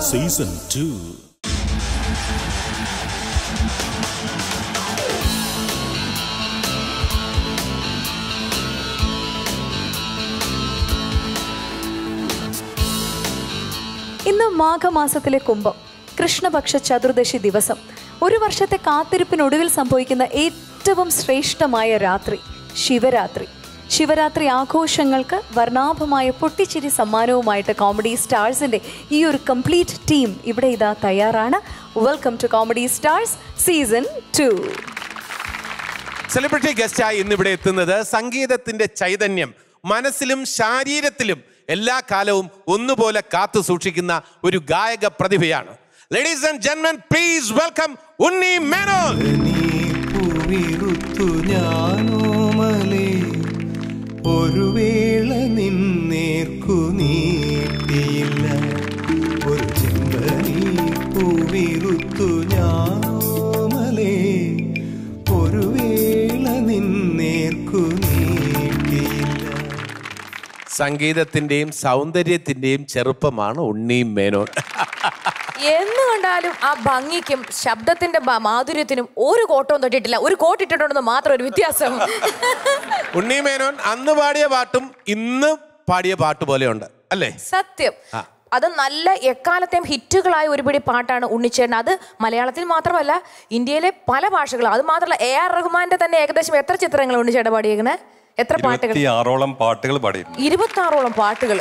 Season two ഇന്ന് മാഘമാസത്തിലെ കുംഭം കൃഷ്ണപക്ഷ ചതുർദശി ദിവസം ഒരു വർഷത്തെ കാത്തിരിപ്പിനൊടുവിൽ സംഭവിക്കുന്ന ഏറ്റവും ശ്രേഷ്ഠമായ രാത്രി ശിവരാത്രി ശിവരാത്രി ആഘോഷങ്ങൾക്ക് വർണ്ണാഭമായ പൊട്ടിച്ചിരി സമ്മാനവുമായിട്ട് കോമഡി സ്റ്റാർസിന്റെ ഈ ഒരു കംപ്ലീറ്റ് ടീം ഇവിടെ ഇതാ തയ്യാറാണ് welcome to comedy stars season two celebrity ഗസ്റ്റായി ഇന്നിവിടെ എത്തുന്നത് സംഗീതത്തിന്റെ ചൈതന്യം മനസ്സിലും ശാരീരത്തിലും എല്ലാ കാലവും ഒന്നുപോലെ കാത്തു സൂക്ഷിക്കുന്ന ഒരു ഗായക പ്രതിഭയാണ് ലേഡീസ് ആൻഡ് ജെന്മൻ പ്ലീസ് വെൽക്കം ഉണ്ണി മേനോൻ പൂവിരുത്തു ഞാനോമലേ ഒരു വേള നിന്നേർക്കു നീട്ടിയില്ല ഒരു ചെമ്പനീ പൂവിരുത്തു ഞാനോമലേ ഒരു വേള നിന്നേർക്കു നീട്ടിയില്ല സംഗീതത്തിന്റെയും സൗന്ദര്യത്തിന്റെയും ചെറുപ്പമാണ് ഉണ്ണി മേനോൻ എന്ന് കണ്ടാലും ആ ഭംഗിക്കും ശബ്ദത്തിന്റെ ബ- മാധുര്യത്തിനും ഒരു കോട്ടവും തൊട്ടിട്ടില്ല ഒരു കോട്ട് ഇട്ടിട്ടുണ്ടെന്ന് മാത്രം ഒരു വ്യത്യാസം ഉണ്ണി മേനോൻ അന്ന് പാടിയ പാട്ടും ഇന്ന് പാടിയ പാട്ട് പോലെയുണ്ട് അല്ലേ സത്യം അത് നല്ല എക്കാലത്തെയും ഹിറ്റുകളായ ഒരുപിടി പാട്ടാണ് ഉണ്ണിച്ചേട്ടൻ അത് മലയാളത്തിൽ മാത്രമല്ല ഇന്ത്യയിലെ പല ഭാഷകളും അത് മാത്രമല്ല എ ആർ റഹ്മാന്റെ തന്നെ ഏകദേശം എത്ര ചിത്രങ്ങൾ ഉണ്ണിച്ചേട്ടൻ പാടിയേക്കണേ എത്ര പാട്ടുകൾ ഇരുപത്തിയാറോളം പാട്ടുകൾ പാടിയിരുന്നു ഇരുപത്തി ആറോളം പാട്ടുകൾ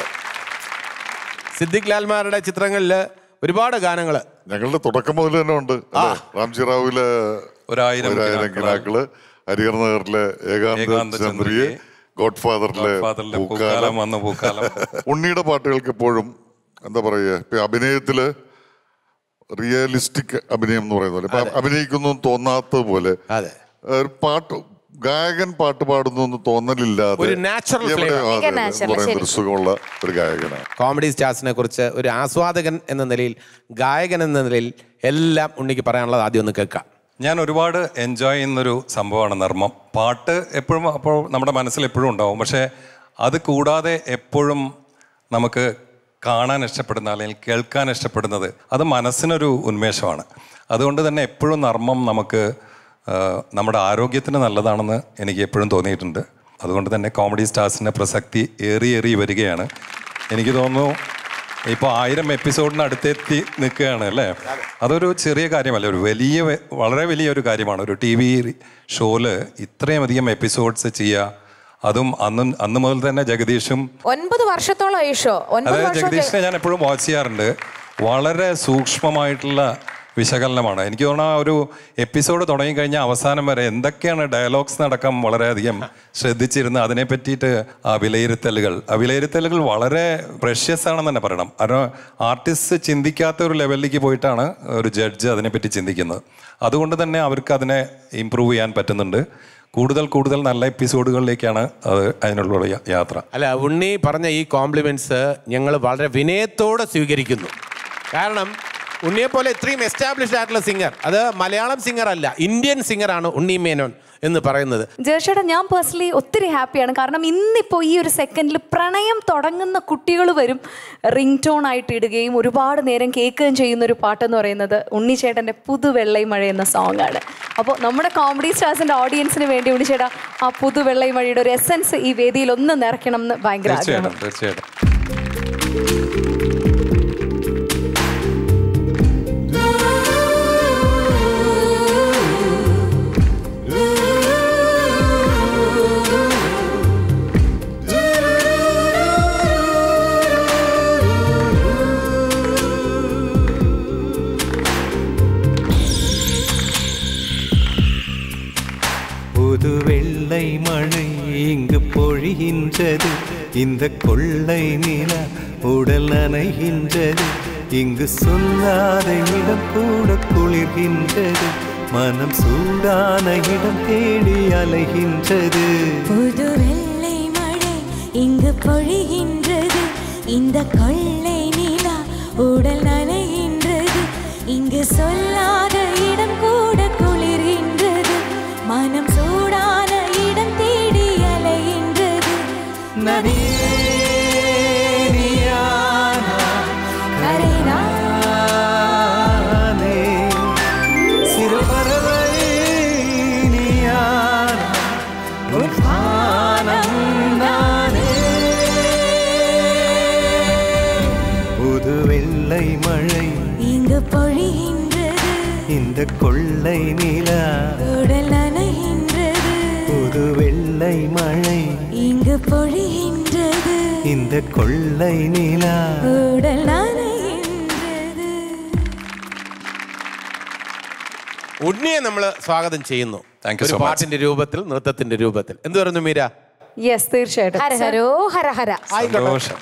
സിദ്ദിഖ് ലാൽമാരുടെ ചിത്രങ്ങളിൽ ഒരുപാട് ഗാനങ്ങൾ ഞങ്ങളുടെ തുടക്കം മുതൽ തന്നെ ഉണ്ട് അല്ലേ? രാംജി റാവുവിലെ ഒരായിരം ഒരായിരം കിനാക്കള് ഹരിഹർ നഗറിലെ ഏകാന്ത ഏകാന്ത ചന്ദ്രിയെ ചന്ദ്രികയെ, ഗോഡ് ഫാദറിലെ ഫാദറിലെ പൂക്കാലം വന്ന പൂക്കാലം ഉണ്ണിയുടെ പാട്ടുകൾക്ക് എപ്പോഴും എന്താ പറയുക ഇപ്പൊ അഭിനയത്തില് റിയലിസ്റ്റിക് അഭിനയം എന്ന് പറയുന്ന പോലെ ഇപ്പൊ അഭിനയിക്കുന്നു തോന്നാത്തത് പോലെ അതെ ഒരു പാട്ട് ഗായകൻ പാട്ട് പാടുന്നു എന്ന് തോന്നലില്ലാതെ ഒരു natural എവിടെ- flavor. അതെ, അതെ, എന്ന് natural, പറയുന്ന ശരി. ഒരു സുഖമുള്ള ഒരു ഗായകനാണ് കോമഡി സ്റ്റാർസിനെ കുറിച്ച് ഒരു ആസ്വാദകൻ എന്ന നിലയിൽ ഗായകൻ എന്ന നിലയിൽ എല്ലാം ഉണ്ണിക്ക് പറയാനുള്ളത് ആദ്യം ഒന്ന് കേൾക്കാം ഞാൻ ഒരുപാട് എൻജോയ് ചെയ്യുന്നൊരു സംഭവമാണ് നർമ്മം പാട്ട് എപ്പോഴും അപ്പോൾ നമ്മുടെ മനസ്സിൽ എപ്പോഴും ഉണ്ടാവും പക്ഷേ അത് കൂടാതെ എപ്പോഴും നമുക്ക് കാണാൻ ഇഷ്ടപ്പെടുന്ന അല്ലെങ്കിൽ കേൾക്കാൻ ഇഷ്ടപ്പെടുന്നത് അത് മനസ്സിനൊരു ഉന്മേഷമാണ് അതുകൊണ്ട് തന്നെ എപ്പോഴും നർമ്മം നമുക്ക് ആ, നമ്മുടെ ആരോഗ്യത്തിന് നല്ലതാണെന്ന് എനിക്ക് എപ്പോഴും തോന്നിയിട്ടുണ്ട് അതുകൊണ്ട് തന്നെ കോമഡി സ്റ്റാർസിൻ്റെ പ്രസക്തി ഏറി ഏറി വരികയാണ് എനിക്ക് തോന്നുന്നു ഇപ്പോൾ ആയിരം എപ്പിസോഡിന് അടുത്തെത്തി നിൽക്കുകയാണ് അല്ലേ അതൊരു ചെറിയ കാര്യമല്ല ഒരു വലിയ വ- വളരെ വലിയൊരു കാര്യമാണ് ഒരു ടി വി ഷോയില് ഇത്രയും അധികം എപ്പിസോഡ്സ് ചെയ്യുക അതും അന്ന് അന്ന് മുതൽ തന്നെ ജഗദീഷും ഒൻപത് വർഷത്തോളം ഷോ ഒൻപത് അതായത് വർഷം ജഗദീഷിനെ ഞാൻ എപ്പോഴും വാച്ച് ചെയ്യാറുണ്ട് വളരെ സൂക്ഷ്മമായിട്ടുള്ള വിശകലനമാണ് എനിക്ക് തോന്നുന്നു ആ ഒരു എപ്പിസോഡ് തുടങ്ങിക്കഴിഞ്ഞാൽ അവസാനം വരെ എന്തൊക്കെയാണ് ഡയലോഗ്സ് നടക്കം വളരെയധികം ശ്രദ്ധിച്ചിരുന്ന് അതിനെ പറ്റിയിട്ട് ആ വിലയിരുത്തലുകൾ ആ വിലയിരുത്തലുകൾ വളരെ പ്രഷ്യസ് ആണെന്ന് തന്നെ പറയണം കാരണം ആർട്ടിസ്റ്റ് ചിന്തിക്കാത്ത ഒരു ലെവലിലേക്ക് പോയിട്ടാണ് ഒരു ജഡ്ജ് അതിനെപ്പറ്റി ചിന്തിക്കുന്നത് അതുകൊണ്ട് തന്നെ അവർക്ക് അതിനെ ഇമ്പ്രൂവ് ചെയ്യാൻ പറ്റുന്നുണ്ട് കൂടുതൽ കൂടുതൽ നല്ല എപ്പിസോഡുകളിലേക്കാണ് അത് അതിനുള്ള യാ- യാത്ര അല്ല ഉണ്ണി പറഞ്ഞ ഈ കോംപ്ലിമെന്റ്സ് ഞങ്ങൾ വളരെ വിനയത്തോടെ സ്വീകരിക്കുന്നു കാരണം ഉണ്ണിയെ പോലെ ഇത്രയും എസ്റ്റാബ്ലിഷ്ഡ് ആയിട്ടുള്ള സിംഗർ അത് മലയാളം സിംഗർ അല്ല ഇന്ത്യൻ സിംഗറാണ് ഉണ്ണി മേനോൻ എന്ന് പറയുന്നത് ജേഷേട്ടാ ഞാൻ പേഴ്സണലി ഒത്തിരി ഹാപ്പിയാണ് കാരണം ഇന്നിപ്പോൾ ഈ ഒരു സെക്കൻഡിൽ പ്രണയം തുടങ്ങുന്ന കുട്ടികൾ വരും റിംഗ് ടോൺ ആയിട്ട് ഇടുകയും ഒരുപാട് നേരം കേൾക്കുകയും ചെയ്യുന്ന ഒരു പാട്ടെന്ന് പറയുന്നത് ഉണ്ണിച്ചേട്ടൻ്റെ പുതുവെള്ളൈ മഴ എന്ന സോങ് ആണ് അപ്പോൾ നമ്മുടെ കോമഡി സ്റ്റാർസിൻ്റെ ഓഡിയൻസിന് വേണ്ടി ഉണ്ണിച്ചേട്ടാ ആ പുതുവെള്ളൈ മഴയുടെ ഒരു എസൻസ് ഈ വേദിയിൽ ഒന്ന് നിറയ്ക്കണം എന്ന് ഭയങ്കര ആഗ്രഹം തീർച്ചയായിട്ടും തീർച്ചയായിട്ടും புது வெள்ளை மழை இங்கு பொழிகின்றது இந்த கொள்ளை நிலா உடல் நனைகின்றது இங்கு சொல்லாத இடம் கூட குளிர்கின்றது மனம் சூடான இடம் தேடி அலைகின்றது புது வெள்ளை மழை இங்கு பொழிகின்றது இந்த கொள்ளை நிலா உடல் நனைகின்றது இங்கு சொல்லாத இடம் கூட குளிர்கின்றது மனம் சூடான இடம் தேடி அலைகின்றது நதியே நீயானா கரைதான் பொழிகின்றது இந்த கொள்ளை நிலா உடல் நனைகின்றது புது வெள்ளை மழை இங்கு பொழிகின்றது இந்த கொள்ளை நிலா உடல் நனைகின்றது ഉണ്ണിയെ നമ്മൾ സ്വാഗതം ചെയ്യുന്നു Thank you ഒരു so much. പാട്ടിന്റെ രൂപത്തിൽ നൃത്തത്തിന്റെ രൂപത്തിൽ എന്ത് പറയുന്നു മീര യെസ് തീർച്ചയായിട്ടും ഹര ഹരോ ഹര ഹര സന്തോഷം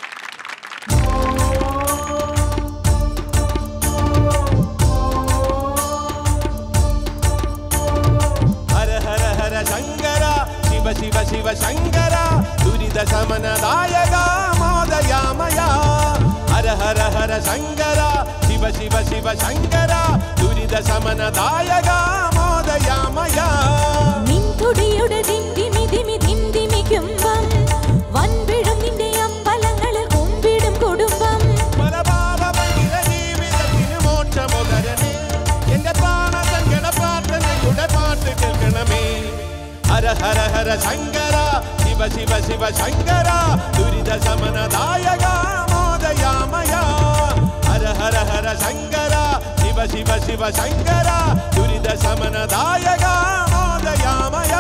ഹര ഹര ഹര ശങ്കര ശിവ ശിവ ശിവ ശങ്കര ദുരിത ശമനദായക മോദയാമയ ഹര ഹര ഹര ശങ്കര ശിവ ശിവ ശിവ ശങ്കര ദുരിത ശമനദായക മോദയാമയ നിൻതുടിയുടെ ദിന്തിമി ദിമി ദിന്തിമിക്കുമ്പം വൻപിടും നിന്റെ അമ്പലങ്ങളിൽ കുമ്പിടും കുടുംബം പരപാപമഹിത ജീവിതത്തിന് മോക്ഷമുതരണേ എന്റെ പ്രാണസങ്കട പ്രാർത്ഥനയുടെ പാട്ട് കേൾക്കണമേ ഹര ഹര ഹര ശങ്കര ശിവ ശിവ ശിവ ശങ്കര ദുരിത ശമനദായക മോദയാമയ ഹര ഹര ഹര ശങ്കര ശിവ ശിവ ശിവ ശങ്കര ദുരിത ശമനദായക മോദയാമയ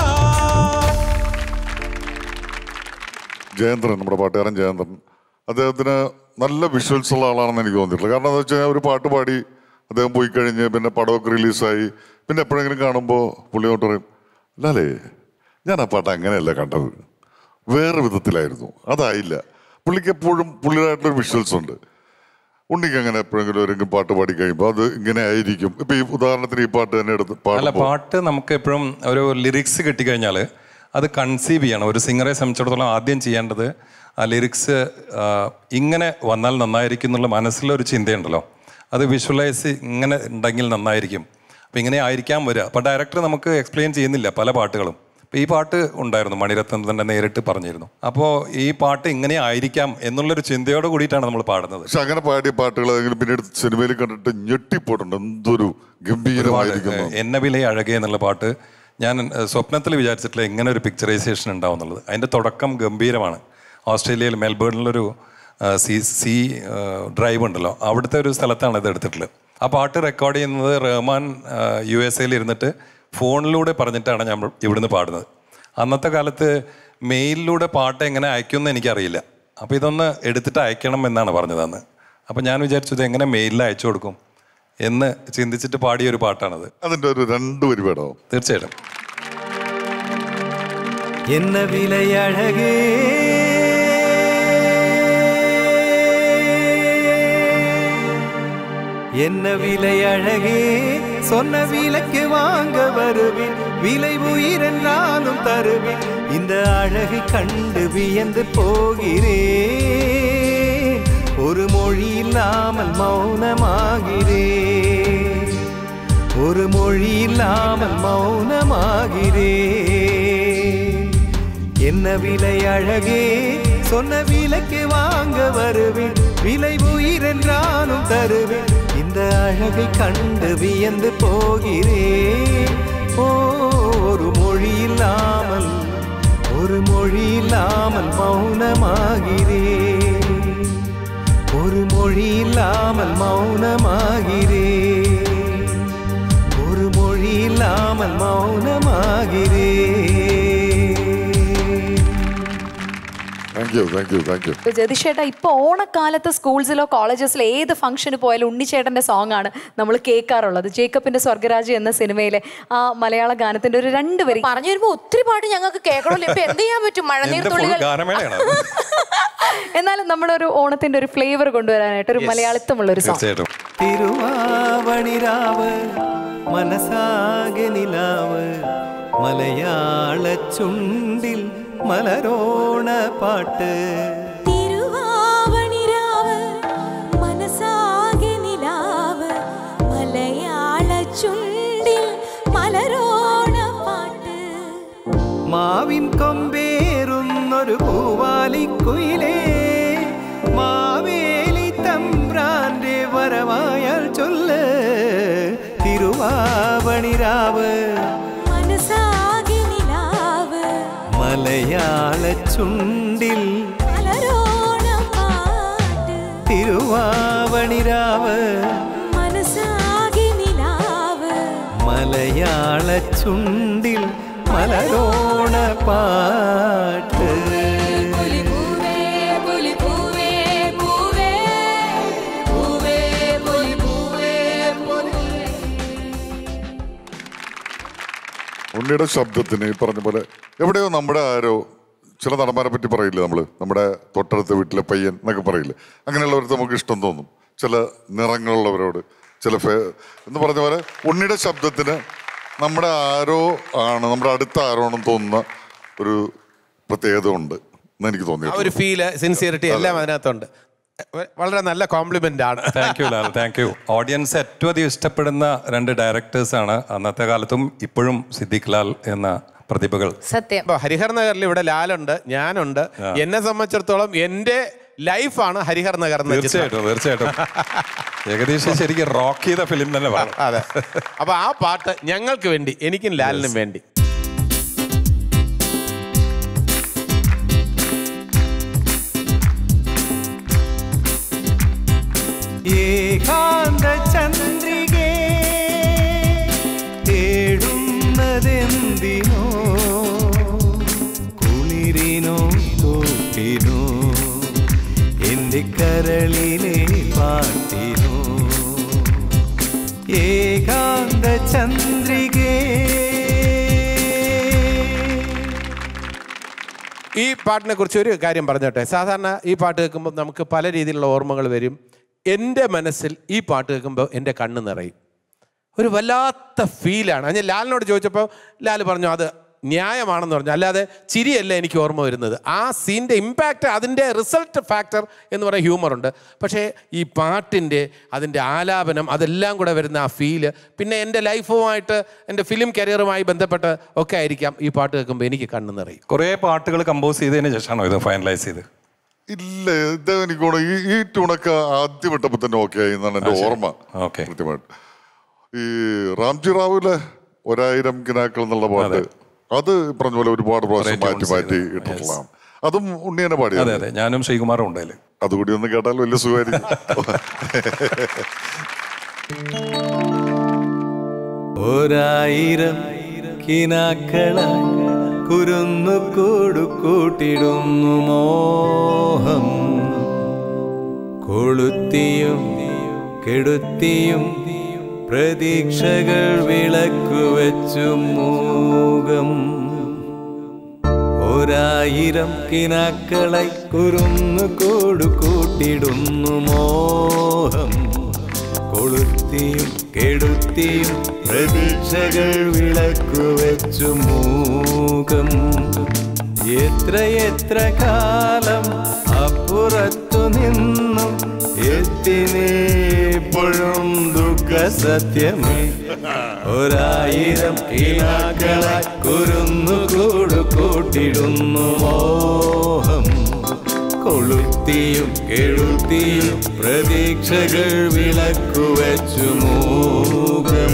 ജയേന്ദ്രൻ നമ്മുടെ പാട്ടുകാരൻ ജയേന്ദ്രൻ അദ്ദേഹത്തിന് നല്ല വിഷ്വൽസ് ഉള്ള ആളാണെന്ന് എനിക്ക് തോന്നിയിട്ടുള്ളത് കാരണം എന്താ വെച്ചാൽ ഒരു പാട്ട് പാടി അദ്ദേഹം പോയി കഴിഞ്ഞ് പിന്നെ പടമൊക്കെ റിലീസായി പിന്നെ എപ്പോഴെങ്കിലും കാണുമ്പോൾ പുള്ളിയോട്ട് പറയും ലാലേ ഞാൻ ആ പാട്ട് അങ്ങനെയല്ല കണ്ടത് വേറെ വിധത്തിലായിരുന്നു അതായില്ല പുള്ളിക്ക് എപ്പോഴും പുള്ളിയുടേതായിട്ടുള്ള വിഷ്വൽസ് ഉണ്ട് ഉണ്ണിക്ക് അങ്ങനെ എപ്പോഴെങ്കിലും ഒരു പാട്ട് പാടി കഴിയുമ്പോൾ അത് ഇങ്ങനെ ആയിരിക്കും ഇപ്പൊ ഈ ഉദാഹരണത്തിന് ഈ പാട്ട് തന്നെ എടുത്ത് അല്ല പാടുമ്പോൾ പാട്ട് നമുക്ക് എപ്പോഴും ഒരു ലിറിക്സ് കിട്ടിക്കഴിഞ്ഞാൽ അത് കൺസീവ് ചെയ്യണം ഒരു സിംഗറെ സംബന്ധിച്ചിടത്തോളം ആദ്യം ചെയ്യേണ്ടത് ആ ലിറിക്സ് ഇങ്ങനെ വന്നാൽ നന്നായിരിക്കും എന്നുള്ള മനസ്സിലൊരു ചിന്തയുണ്ടല്ലോ അത് വിഷ്വലൈസ് ഇങ്ങനെ ഉണ്ടെങ്കിൽ നന്നായിരിക്കും അപ്പം ഇങ്ങനെ ആയിരിക്കാം വരിക അപ്പോൾ ഡയറക്ടർ നമുക്ക് എക്സ്പ്ലെയിൻ ചെയ്യുന്നില്ല പല പാട്ടുകളും അപ്പോൾ ഈ പാട്ട് ഉണ്ടായിരുന്നു മണിരത്നം തന്നെ നേരിട്ട് പറഞ്ഞിരുന്നു അപ്പോൾ ഈ പാട്ട് ഇങ്ങനെ ആയിരിക്കാം എന്നുള്ളൊരു ചിന്തയോട് കൂടിയിട്ടാണ് നമ്മൾ പാടുന്നത് പക്ഷെ അങ്ങനെ പാടിയ പാട്ടുകൾ ഏതെങ്കിലും പിന്നീട് സിനിമയിൽ കണ്ടിട്ട് ഞെട്ടിപ്പോയിട്ടുണ്ട് എന്തൊരു ഗംഭീരമായിരിക്കുന്നു എന്നെ വില അഴകെ എന്നുള്ള പാട്ട് ഞാൻ സ്വപ്നത്തിൽ വിചാരിച്ചിട്ടില്ല എങ്ങനെ ഒരു പിക്ചറൈസേഷൻ ഉണ്ടാവും എന്നുള്ളത് അതിൻ്റെ തുടക്കം ഗംഭീരമാണ് ഓസ്ട്രേലിയയിൽ മെൽബേണിലൊരു ആ, സി സി ആ, ഡ്രൈവ് ഉണ്ടല്ലോ അവിടുത്തെ ഒരു സ്ഥലത്താണ് ഇത് എടുത്തിട്ടുള്ളത് ആ പാട്ട് റെക്കോർഡ് ചെയ്യുന്നത് റഹ്മാൻ ആ, യു എസ് എയിൽ ഇരുന്നിട്ട് ഫോണിലൂടെ പറഞ്ഞിട്ടാണ് ഞാൻ ഇവിടുന്ന് പാടുന്നത് അന്നത്തെ കാലത്ത് മെയിലിലൂടെ പാട്ട് എങ്ങനെ അയക്കുമെന്ന് എനിക്കറിയില്ല അപ്പോൾ ഇതൊന്ന് എടുത്തിട്ട് അയക്കണം എന്നാണ് പറഞ്ഞത് അന്ന് അപ്പോൾ ഞാൻ വിചാരിച്ചു ഇത് എങ്ങനെ മെയിലിൽ അയച്ചു കൊടുക്കും എന്ന് ചിന്തിച്ചിട്ട് പാടിയ ഒരു പാട്ടാണത് അതിന്റെ ഒരു രണ്ട് വരി വേണോ തീർച്ചയായിട്ടും என்ன விலை அழகே என்ன விலை அழகே சொன்ன விலைக்கு வாங்க வருவேன் விலை உயிர் என்றாலும் தருவேன் இந்த அழகை கண்டு வியந்து போகிறேன் ஒரு மொழி இல்லாமல் மௌனமாகிறேன் ஒரு மொழி இல்லாமல் மௌனமாகிறேன் என்ன விலை அழகே சொன்ன விலைக்கு வாங்க வருவேன் விலை உயிர் என்றாலும் தருவேன் இந்த அழகை கண்டு வியந்து போகிறேன் ஓ ஒரு மொழி இல்லாமல் ஒரு மொழி இல்லாமல் மௌனமாகிறேன் ஒரு மொழி இல்லாமல் மௌனமாகிறேன் ஒரு மொழி இல்லாமல் மௌனமாகிறேன் thank you thank you thank you ജതിഷേട്ടാ ഇപ്പൊ ഓണക്കാലത്ത് സ്കൂൾസിലോ കോളേജസിലോ ഏത് ഫംഗ്ഷന് പോയാലും ഉണ്ണിച്ചേട്ടന്റെ സോങ് ആണ് നമ്മൾ കേൾക്കാറുള്ളത് ജേക്കബിന്റെ സ്വർഗരാജ് എന്ന സിനിമയിലെ ആ മലയാള ഗാനത്തിന്റെ ഒരു രണ്ട് വരി പറഞ്ഞു വരുമ്പോ ഒത്തിരി പാട്ട് ഞങ്ങൾക്ക് കേൾക്കണമല്ലോ ഇപ്പൊ എന്ത് ചെയ്യാൻ പറ്റും മഴനീർ എന്റെ ഫുൾ തുള്ളികൾ ഗാനമേളയാണ് അത്. എന്നാലും നമ്മുടെ ഒരു ഓണത്തിന്റെ ഒരു ഫ്ലേവർ കൊണ്ടുവരാനായിട്ട് ഒരു മലയാളിത്തമുള്ള ഒരു സോങ് തീർച്ചയായിട്ടും തിരുവാവണിരാവ് മനസാകെ നിലാവ് മലയാള ചുണ്ടിൽ മലരോണ പാട്ട് തിരുവാവണിരാവ് മനസാകെ നിലാവ് മലയാള ചുണ്ടിൽ മലരോണ പാട്ട് മാവിൻ കൊമ്പേറുന്നൊരു പൂവാലിക്കുയിലേ മാവേലി തമ്പ്രാന്റെ വരവായാൽ ചൊല്ല് തിരുവാവണിരാവ് മനസാകെ നിലാവ് മലയാള ചുണ്ടിൽ മലരോണ പാട്ട് തിരുവാവണിരാവ് മനസാകെ മലയാള ചുണ്ടിൽ മലരോണ പാട്ട് പൂവേ പുലി പൂവേ പൂവേ പൂവേ പുലി പൂവേ പൂവേ ഉണ്ണിയുടെ ശബ്ദത്തിന് ഈ പറഞ്ഞ പോലെ എവിടെയോ നമ്മുടെ ആരോ ചില നടന്മാരെ പറ്റി പറയില്ലേ നമ്മൾ നമ്മുടെ തൊട്ടടുത്ത വീട്ടിലെ പയ്യൻ എന്നൊക്കെ പറയില്ലേ അങ്ങനെയുള്ളവർക്ക് നമുക്ക് ഇഷ്ടം തോന്നും ചില നിറങ്ങളുള്ളവരോട് ചില ഫേ എന്ന് പറഞ്ഞ പോലെ ഉണ്ണിയുടെ ശബ്ദത്തിന് നമ്മുടെ ആരോ ആണ് നമ്മുടെ അടുത്ത ആരോ ആണെന്ന് തോന്നുന്ന ഒരു പ്രത്യേകത ഉണ്ട് എന്ന് എനിക്ക് ആ തോന്നി ഒരു ഫീല് സിൻസിയറിറ്റി എല്ലാം അതിനകത്തുണ്ട് വളരെ നല്ല കോംപ്ലിമെന്റ് ആണ് thank you Lal thank you audience ഏറ്റവും അധികം ഇഷ്ടപ്പെടുന്ന രണ്ട് ഡയറക്ടേഴ്സാണ് അന്നത്തെ കാലത്തും ഇപ്പോഴും സിദ്ദിഖ് ലാൽ എന്ന പ്രതിഭകൾ സത്യം ഇപ്പൊ ഹരിഹർ നഗറിൽ ഇവിടെ ലാലുണ്ട് ഞാനുണ്ട് എന്നെ സംബന്ധിച്ചിടത്തോളം എന്റെ ലൈഫാണ് ഹരിഹർ നഗർ എന്ന ചിത്രം തീർച്ചയായിട്ടും തീർച്ചയായിട്ടും ഏകദേശം ശരിക്കും റോക്ക് ചെയ്ത ഫിലിം തന്നെ വേണം അതെ അപ്പൊ ആ പാട്ട് ഞങ്ങൾക്ക് വേണ്ടി എനിക്കും ലാലിനും വേണ്ടി ഏകാന്ത ചന്ദ്രികേ തേടുന്നതെന്തിനോ കുളിരിനോ കൂട്ടിനോ എൻ്റെ കരളിലെ പാട്ടിനോ ഏകാന്ത ചന്ദ്രികേ ഈ പാട്ടിനെ കുറിച്ച് ഒരു കാര്യം പറഞ്ഞോട്ടെ സാധാരണ ഈ പാട്ട് കേൾക്കുമ്പോൾ നമുക്ക് പല രീതിയിലുള്ള ഓർമ്മകൾ വരും എൻ്റെ മനസ്സിൽ ഈ പാട്ട് കേൾക്കുമ്പോൾ എൻ്റെ കണ്ണ് നിറയും ഒരു വല്ലാത്ത ഫീലാണ് ഞാൻ ലാലിനോട് ചോദിച്ചപ്പോൾ ലാൽ പറഞ്ഞു അത് ന്യായമാണെന്ന് പറഞ്ഞു അല്ലാതെ ചിരിയല്ല എനിക്ക് ഓർമ്മ വരുന്നത് ആ സീൻ്റെ ഇമ്പാക്റ്റ് അതിൻ്റെ റിസൾട്ട് ഫാക്ടർ എന്ന് പറയുന്ന ഹ്യൂമറുണ്ട് പക്ഷേ ഈ പാട്ടിൻ്റെ അതിൻ്റെ ആലാപനം അതെല്ലാം കൂടെ വരുന്ന ആ ഫീല് പിന്നെ എൻ്റെ ലൈഫുമായിട്ട് എൻ്റെ ഫിലിം കരിയറുമായി ബന്ധപ്പെട്ട് ഒക്കെ ആയിരിക്കാം ഈ പാട്ട് കേൾക്കുമ്പോൾ എനിക്ക് കണ്ണ് നിറയും കുറേ പാട്ടുകൾ കമ്പോസ് ചെയ്തതിന് ശേഷമാണോ ഇത് ഫൈനലൈസ് ചെയ്ത് ഇല്ല ഇത് എനിക്ക് തോന്നുന്നു ഈ ഈ ട്യൂണൊക്കെ ആദ്യം വിട്ടപ്പോൾ തന്നെ ഓക്കെ ആയി എന്നാണ് എൻ്റെ ഓർമ്മ ഓക്കെ കൃത്യമായിട്ട് ഈ റാംജി റാവുലെ ഒരായിരം കിനാക്കൾ എന്നുള്ള പാട്ട് അത് ഈ പറഞ്ഞ പോലെ ഒരുപാട് പ്രാവശ്യം മാറ്റി tunes മാറ്റി ചെയ്ത്. ഇട്ടിട്ടുള്ളതാണ് അതും ഉണ്ണിയനെ അതെ പാടിയത് അതെ ഞാനും ശ്രീകുമാറും ഉണ്ട് അതിൽ അതുകൂടി ഒന്ന് കേട്ടാൽ വലിയ സുഖമായിരിക്കും ഒരായിരം കിനാക്കളായി കുരുന്നു കൂടു കൂട്ടിടുന്നു മോഹം കൊളുത്തിയും കെടുത്തിയും പ്രതീക്ഷകൾ വിളക്കുവച്ചു മൂകം ഒരായിരം കിനാക്കളായി കുരുന്നു കൂടു കൂട്ടിടുന്നു മോഹം കൊളുത്തിയും കെടുത്തിയും പ്രതീക്ഷകൾ വിളക്കുവച്ചു മൂകം എത്ര എത്ര കാലം അപ്പുറത്തു നിന്നും എത്തിനേപ്പോഴും ദുഃഖ സത്യമേ ഒരായിരം കിനാക്കളായി കുരുന്നു കൂടു കൂട്ടിടുന്നു മോഹം കൊളുത്തിയും കെഴുത്തിയും പ്രതീക്ഷകൾ വിളക്കുവച്ചു മൂകം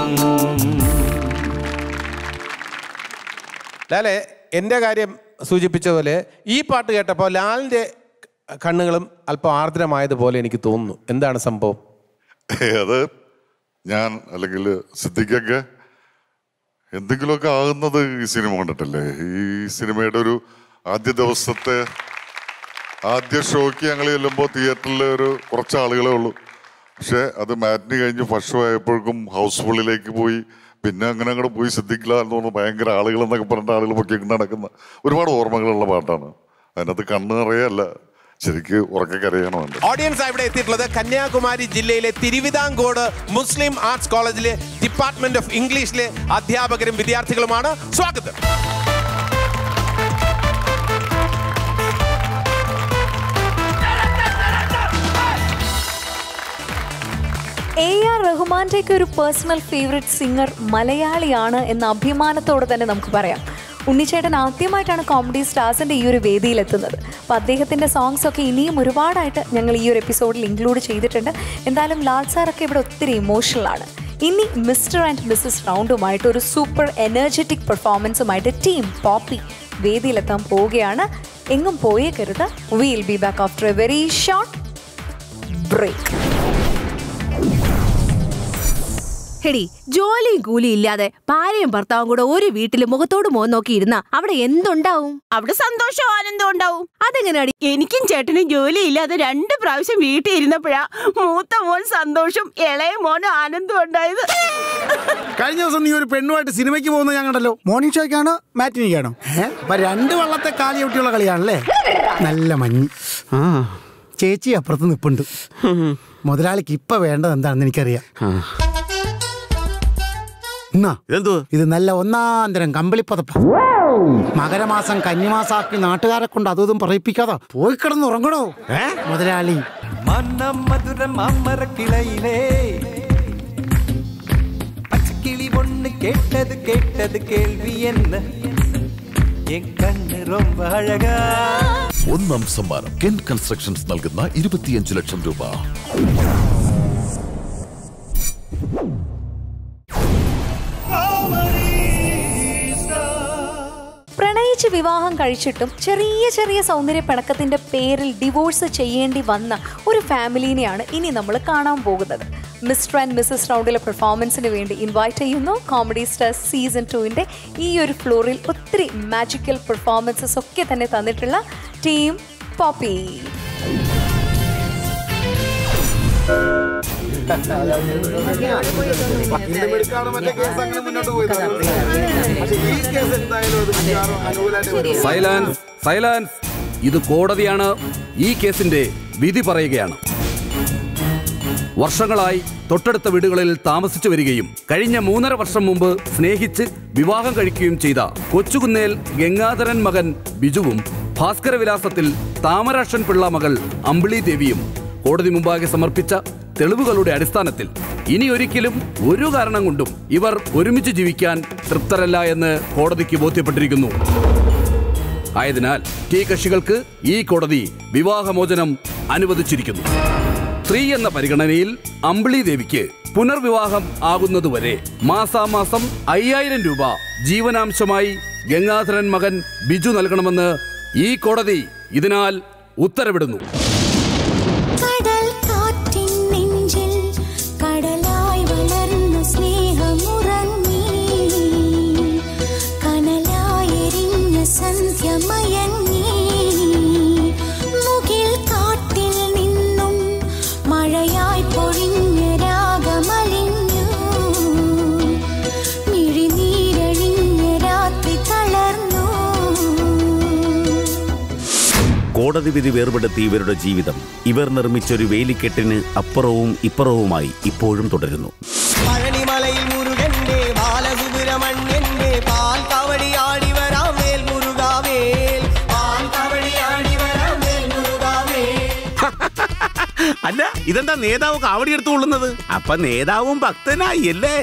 ലാലെ എൻ്റെ കാര്യം സൂചിപ്പിച്ച പോലെ ഈ പാട്ട് കേട്ടപ്പോൾ ലാലിൻ്റെ കണ്ണുകളും അല്പം ആർദ്രമായതുപോലെ എനിക്ക് തോന്നുന്നു എന്താണ് സംഭവം അത് ഞാൻ അല്ലെങ്കിൽ സിദ്ദിഖൊക്കെ എന്തെങ്കിലുമൊക്കെ ആകുന്നത് ഈ സിനിമ കണ്ടിട്ടല്ലേ ഈ സിനിമയുടെ ഒരു ആദ്യ ദിവസത്തെ ആദ്യ ഷോയ്ക്ക് ഞങ്ങൾ ചെല്ലുമ്പോൾ തിയേറ്ററിൽ ഒരു കുറച്ച് ആളുകളേ ഉള്ളൂ പക്ഷെ അത് മാറ്റിന് കഴിഞ്ഞ് ഫസ്റ്റ് ഷോ ആയപ്പോഴേക്കും ഹൗസ്ഫുള്ളിലേക്ക് പോയി പിന്നെ അങ്ങനെ അങ്ങോട്ട് പോയി സിദ്ദിഖില്ല എന്ന് തോന്നുന്നു ഭയങ്കര ആളുകൾ എന്നൊക്കെ പറഞ്ഞിട്ട് ആളുകൾ പൊക്കിക്കൊണ്ട് നടക്കുന്ന ഒരുപാട് ഓർമ്മകളുള്ള പാട്ടാണ് അതിനകത്ത് കണ്ണ് നിറയല്ല ശരിക്ക് ഉറക്കെ കരയണം എൻ്റെ ഓഡിയൻസ് ഇവിടെ എത്തിയിട്ടുള്ളത് കന്യാകുമാരി ജില്ലയിലെ തിരുവിതാംകോട് മുസ്ലിം ആർട്സ് കോളേജിലെ ഡിപ്പാർട്ട്മെന്റ് ഓഫ് ഇംഗ്ലീഷിലെ അധ്യാപകരും വിദ്യാർത്ഥികളുമാണ് സ്വാഗതം എ ആർ റഹ്മാൻ്റെയൊക്കെ ഒരു പേഴ്സണൽ ഫേവറേറ്റ് സിംഗർ മലയാളിയാണ് എന്ന അഭിമാനത്തോടെ തന്നെ നമുക്ക് പറയാം ഉണ്ണിച്ചേട്ടൻ ആദ്യമായിട്ടാണ് കോമഡി സ്റ്റാർസിൻ്റെ ഈ ഒരു വേദിയിലെത്തുന്നത് അപ്പോൾ അദ്ദേഹത്തിൻ്റെ സോങ്സ് ഒക്കെ ഇനിയും ഒരുപാടായിട്ട് ഞങ്ങൾ ഈ ഒരു എപ്പിസോഡിൽ ഇൻക്ലൂഡ് ചെയ്തിട്ടുണ്ട് എന്തായാലും ലാൽ സാറൊക്കെ ഇവിടെ ഒത്തിരി ഇമോഷണൽ ആണ് ഇനി മിസ്റ്റർ ആൻഡ് മിസ്സസ് റൗണ്ടുമായിട്ട് ഒരു സൂപ്പർ എനർജറ്റിക് പെർഫോമൻസുമായിട്ട് ടീം പോപ്പി വേദിയിലെത്താൻ പോവുകയാണ് എങ്ങും പോയേക്കരുത് will be back after a very short break ഹെടി ജോലിയും കൂലിയും ഇല്ലാതെ ഭാര്യയും ഭർത്താവും കൂടെ ഒരു വീട്ടിൽ മുഖത്തോട് മുഖം നോക്കി ഇരുന്ന അവിടെ എന്തുണ്ടാവും അവിടെ സന്തോഷവും ആനന്ദവും ഉണ്ടാവും അതെങ്ങനെയാടി എനിക്കും ചേട്ടനും ജോലിയില്ലാതെ രണ്ട് പ്രാവശ്യം വീട്ടിൽ ഇരുന്നപ്പോഴാ മൂത്ത മോൻ സന്തോഷം ഇളയ മോൻ ആനന്ദം ഉണ്ടായത് കഴിഞ്ഞ ദിവസം നീ ഒരു പെണ്ണുമായിട്ട് സിനിമയ്ക്ക് പോകുന്നത് ഞാൻ കണ്ടല്ലോ മോർണിംഗ് ഷോയ്ക്കാണോ മാറ്റിനിക്കാണോ ഏഹ് അപ്പൊ രണ്ട് വള്ളത്തെ കാലിയൊട്ടിയുള്ള കളിയാണല്ലേ നല്ല മഞ്ഞ് ആ ചേച്ചി അപ്പുറത്ത് നിപ്പുണ്ട് മുതലാളിക്ക് ഇപ്പൊ വേണ്ടത് എന്താണെന്ന് എനിക്കറിയാം എന്നാ ഇതെന്തോ ഇത് നല്ല ഒന്നാന്തരം കമ്പിളിപ്പതപ്പ മകരമാസം കന്നിമാസാക്കി നാട്ടുകാരെ കൊണ്ട് അതും പറയിപ്പിക്കാതെ പോയി കിടന്ന് ഉറങ്ങണോ മുതലാളി മന്നം മധുരം അമ്മറക്കിளையிலே பச்சைக்கிளி ஒண்ணு கேட்டது கேட்டது கேள்வி என்ன என் கண்ணு ரொம்ப அழகா ഒന്നാം സമ്മാനം കെൻ കൺസ്ട്രക്ഷൻസ് നൽകുന്ന ഇരുപത്തിയഞ്ച് ലക്ഷം രൂപ പ്രണയിച്ച് വിവാഹം കഴിച്ചിട്ടും ചെറിയ ചെറിയ സൗന്ദര്യ പിണക്കത്തിന്റെ പേരിൽ ഡിവോഴ്സ് ചെയ്യേണ്ടി വന്ന ഒരു ഫാമിലിനെയാണ് ഇനി നമ്മൾ കാണാൻ പോകുന്നത് മിസ്റ്റർ ആൻഡ് മിസ്സസ് റൗണ്ടിലെ പെർഫോമൻസിന് വേണ്ടി ഇൻവൈറ്റ് ചെയ്യുന്നു കോമഡി സ്റ്റാർസ് സീസൺ ടുവിൻ്റെ ഈ ഒരു ഫ്ലോറിൽ ഒത്തിരി മാജിക്കൽ പെർഫോമൻസസ് ഒക്കെ തന്നെ തന്നിട്ടുള്ള ടീം പോപ്പി സൈലൻസ് സൈലൻസ് ഇത് കോടതിയാണ് ഈ കേസിന്റെ വിധി പറയുകയാണ് വർഷങ്ങളായി തൊട്ടടുത്ത വീടുകളിൽ താമസിച്ചു വരികയും കഴിഞ്ഞ മൂന്നര വർഷം മുമ്പ് സ്നേഹിച്ച് വിവാഹം കഴിക്കുകയും ചെയ്ത കൊച്ചുകുന്നേൽ ഗംഗാധരൻ മകൻ ബിജുവും ഭാസ്കരവിലാസത്തിൽ താമരാക്ഷൻ പിള്ള മകൾ അമ്പിളി ദേവിയും കോടതി മുമ്പാകെ സമർപ്പിച്ച തെളിവുകളുടെ അടിസ്ഥാനത്തിൽ ഇനി ഒരിക്കലും ഒരു കാരണം കൊണ്ടും ഇവർ ഒരുമിച്ച് ജീവിക്കാൻ തൃപ്തരല്ല എന്ന് കോടതിക്ക് ബോധ്യപ്പെട്ടിരിക്കുന്നു ആയതിനാൽ ഈ കക്ഷികൾക്ക് ഈ കോടതി വിവാഹമോചനം അനുവദിച്ചിരിക്കുന്നു സ്ത്രീ എന്ന പരിഗണനയിൽ അമ്പിളി ദേവിക്ക് പുനർവിവാഹം ആകുന്നതുവരെ മാസാമാസം അയ്യായിരം രൂപ ജീവനാംശമായി ഗംഗാധരൻ മകൻ ബിജു നൽകണമെന്ന് ഈ കോടതി ഇതിനാൽ ഉത്തരവിടുന്നു കടൽ കാറ്റിൻ നെഞ്ചിൽ കടലായി വളർന്ന സ്നേഹമുറങ്ങി കനലായി എരിഞ്ഞ സന്ധ്യ മയങ്ങി മുകിൽ കാട്ടിൽ നിന്നും മഴയായി പൊഴിഞ്ഞ രാഗമലിഞ്ഞു മിഴിനീരഴിഞ്ഞ രാത്രി തളർന്നു കോടതി വിധി വേർപെടുത്തി ഇവരുടെ ജീവിതം ഇവർ നിർമ്മിച്ചൊരു വേലിക്കെട്ടിന് അപ്പുറവും ഇപ്പുറവുമായി ഇപ്പോഴും തുടരുന്നു പഴനിമലയിൽ മുരുകന്റെ ബാലസുബ്രഹ്മണ്യന്റെ പാൽ കവടി ആടി വരാം വേൽ മുരുകാവേൽ പാൽ കവടി ആടി വരാം വേൽ മുരുകാവേൽ അല്ല ഇതെന്താ നേതാവ് കാവടി എടുത്തുകൊള്ളുന്നത് അപ്പൊ നേതാവും ഭക്തനായി അല്ലേ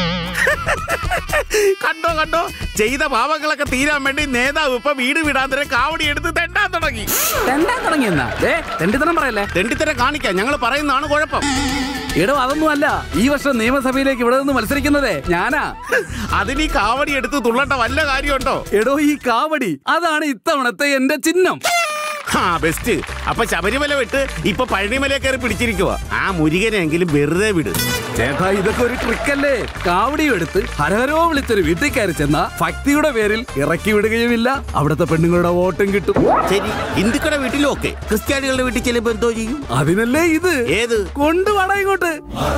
കണ്ടോ കണ്ടോ ചെയ്ത പാവങ്ങളൊക്കെ തീരാൻ വേണ്ടി നേതാവ് ഇപ്പൊ വീട് വിടാന്തരം കാവടി എടുത്ത് തെണ്ടാൻ തുടങ്ങി തെണ്ടാൻ തുടങ്ങിയെന്നാ ഏ തെണ്ടിത്തരം പറയല്ലേ തെണ്ടിത്തരം കാണിക്കാൻ ഞങ്ങൾ പറയുന്നതാണ് കുഴപ്പം എടോ അതൊന്നും അല്ല ഈ വർഷം നിയമസഭയിലേക്ക് ഇവിടെ നിന്ന് മത്സരിക്കുന്നതേ ഞാനാ അതിന് ഈ കാവടി എടുത്ത് തുള്ളണ്ട വല്ല കാര്യമുണ്ടോ എടോ ഈ കാവടി അതാണ് ഇത്തവണത്തെ എന്റെ ചിഹ്നം ആ ബെസ്റ്റ് അപ്പൊ ശബരിമല വിട്ട് ഇപ്പൊ പഴനിമല കയറി പിടിച്ചിരിക്കുക ആ മുരുകനെങ്കിലും വെറുതെ വിട് ചേട്ടാ ഇതൊക്കെ ഒരു ട്രിക്കല്ലേ കാവടിയും എടുത്ത് ഹരഹരോ വിളിച്ചൊരു വീട്ടിൽ കയറി ചെന്ന ഭക്തിയുടെ പേരിൽ ഇറക്കി വിടുകയുമില്ല അവിടുത്തെ പെണ്ണുങ്ങളുടെ വോട്ടും കിട്ടും ശരി ഹിന്ദുക്കളുടെ വീട്ടിലും ഓക്കെ ക്രിസ്ത്യാനികളുടെ വീട്ടിൽ ചെല്ലുമ്പോ എന്തോ ചെയ്യും അതിനല്ലേ ഇത് ഏത് കൊണ്ടുവാടാ ഇങ്ങോട്ട്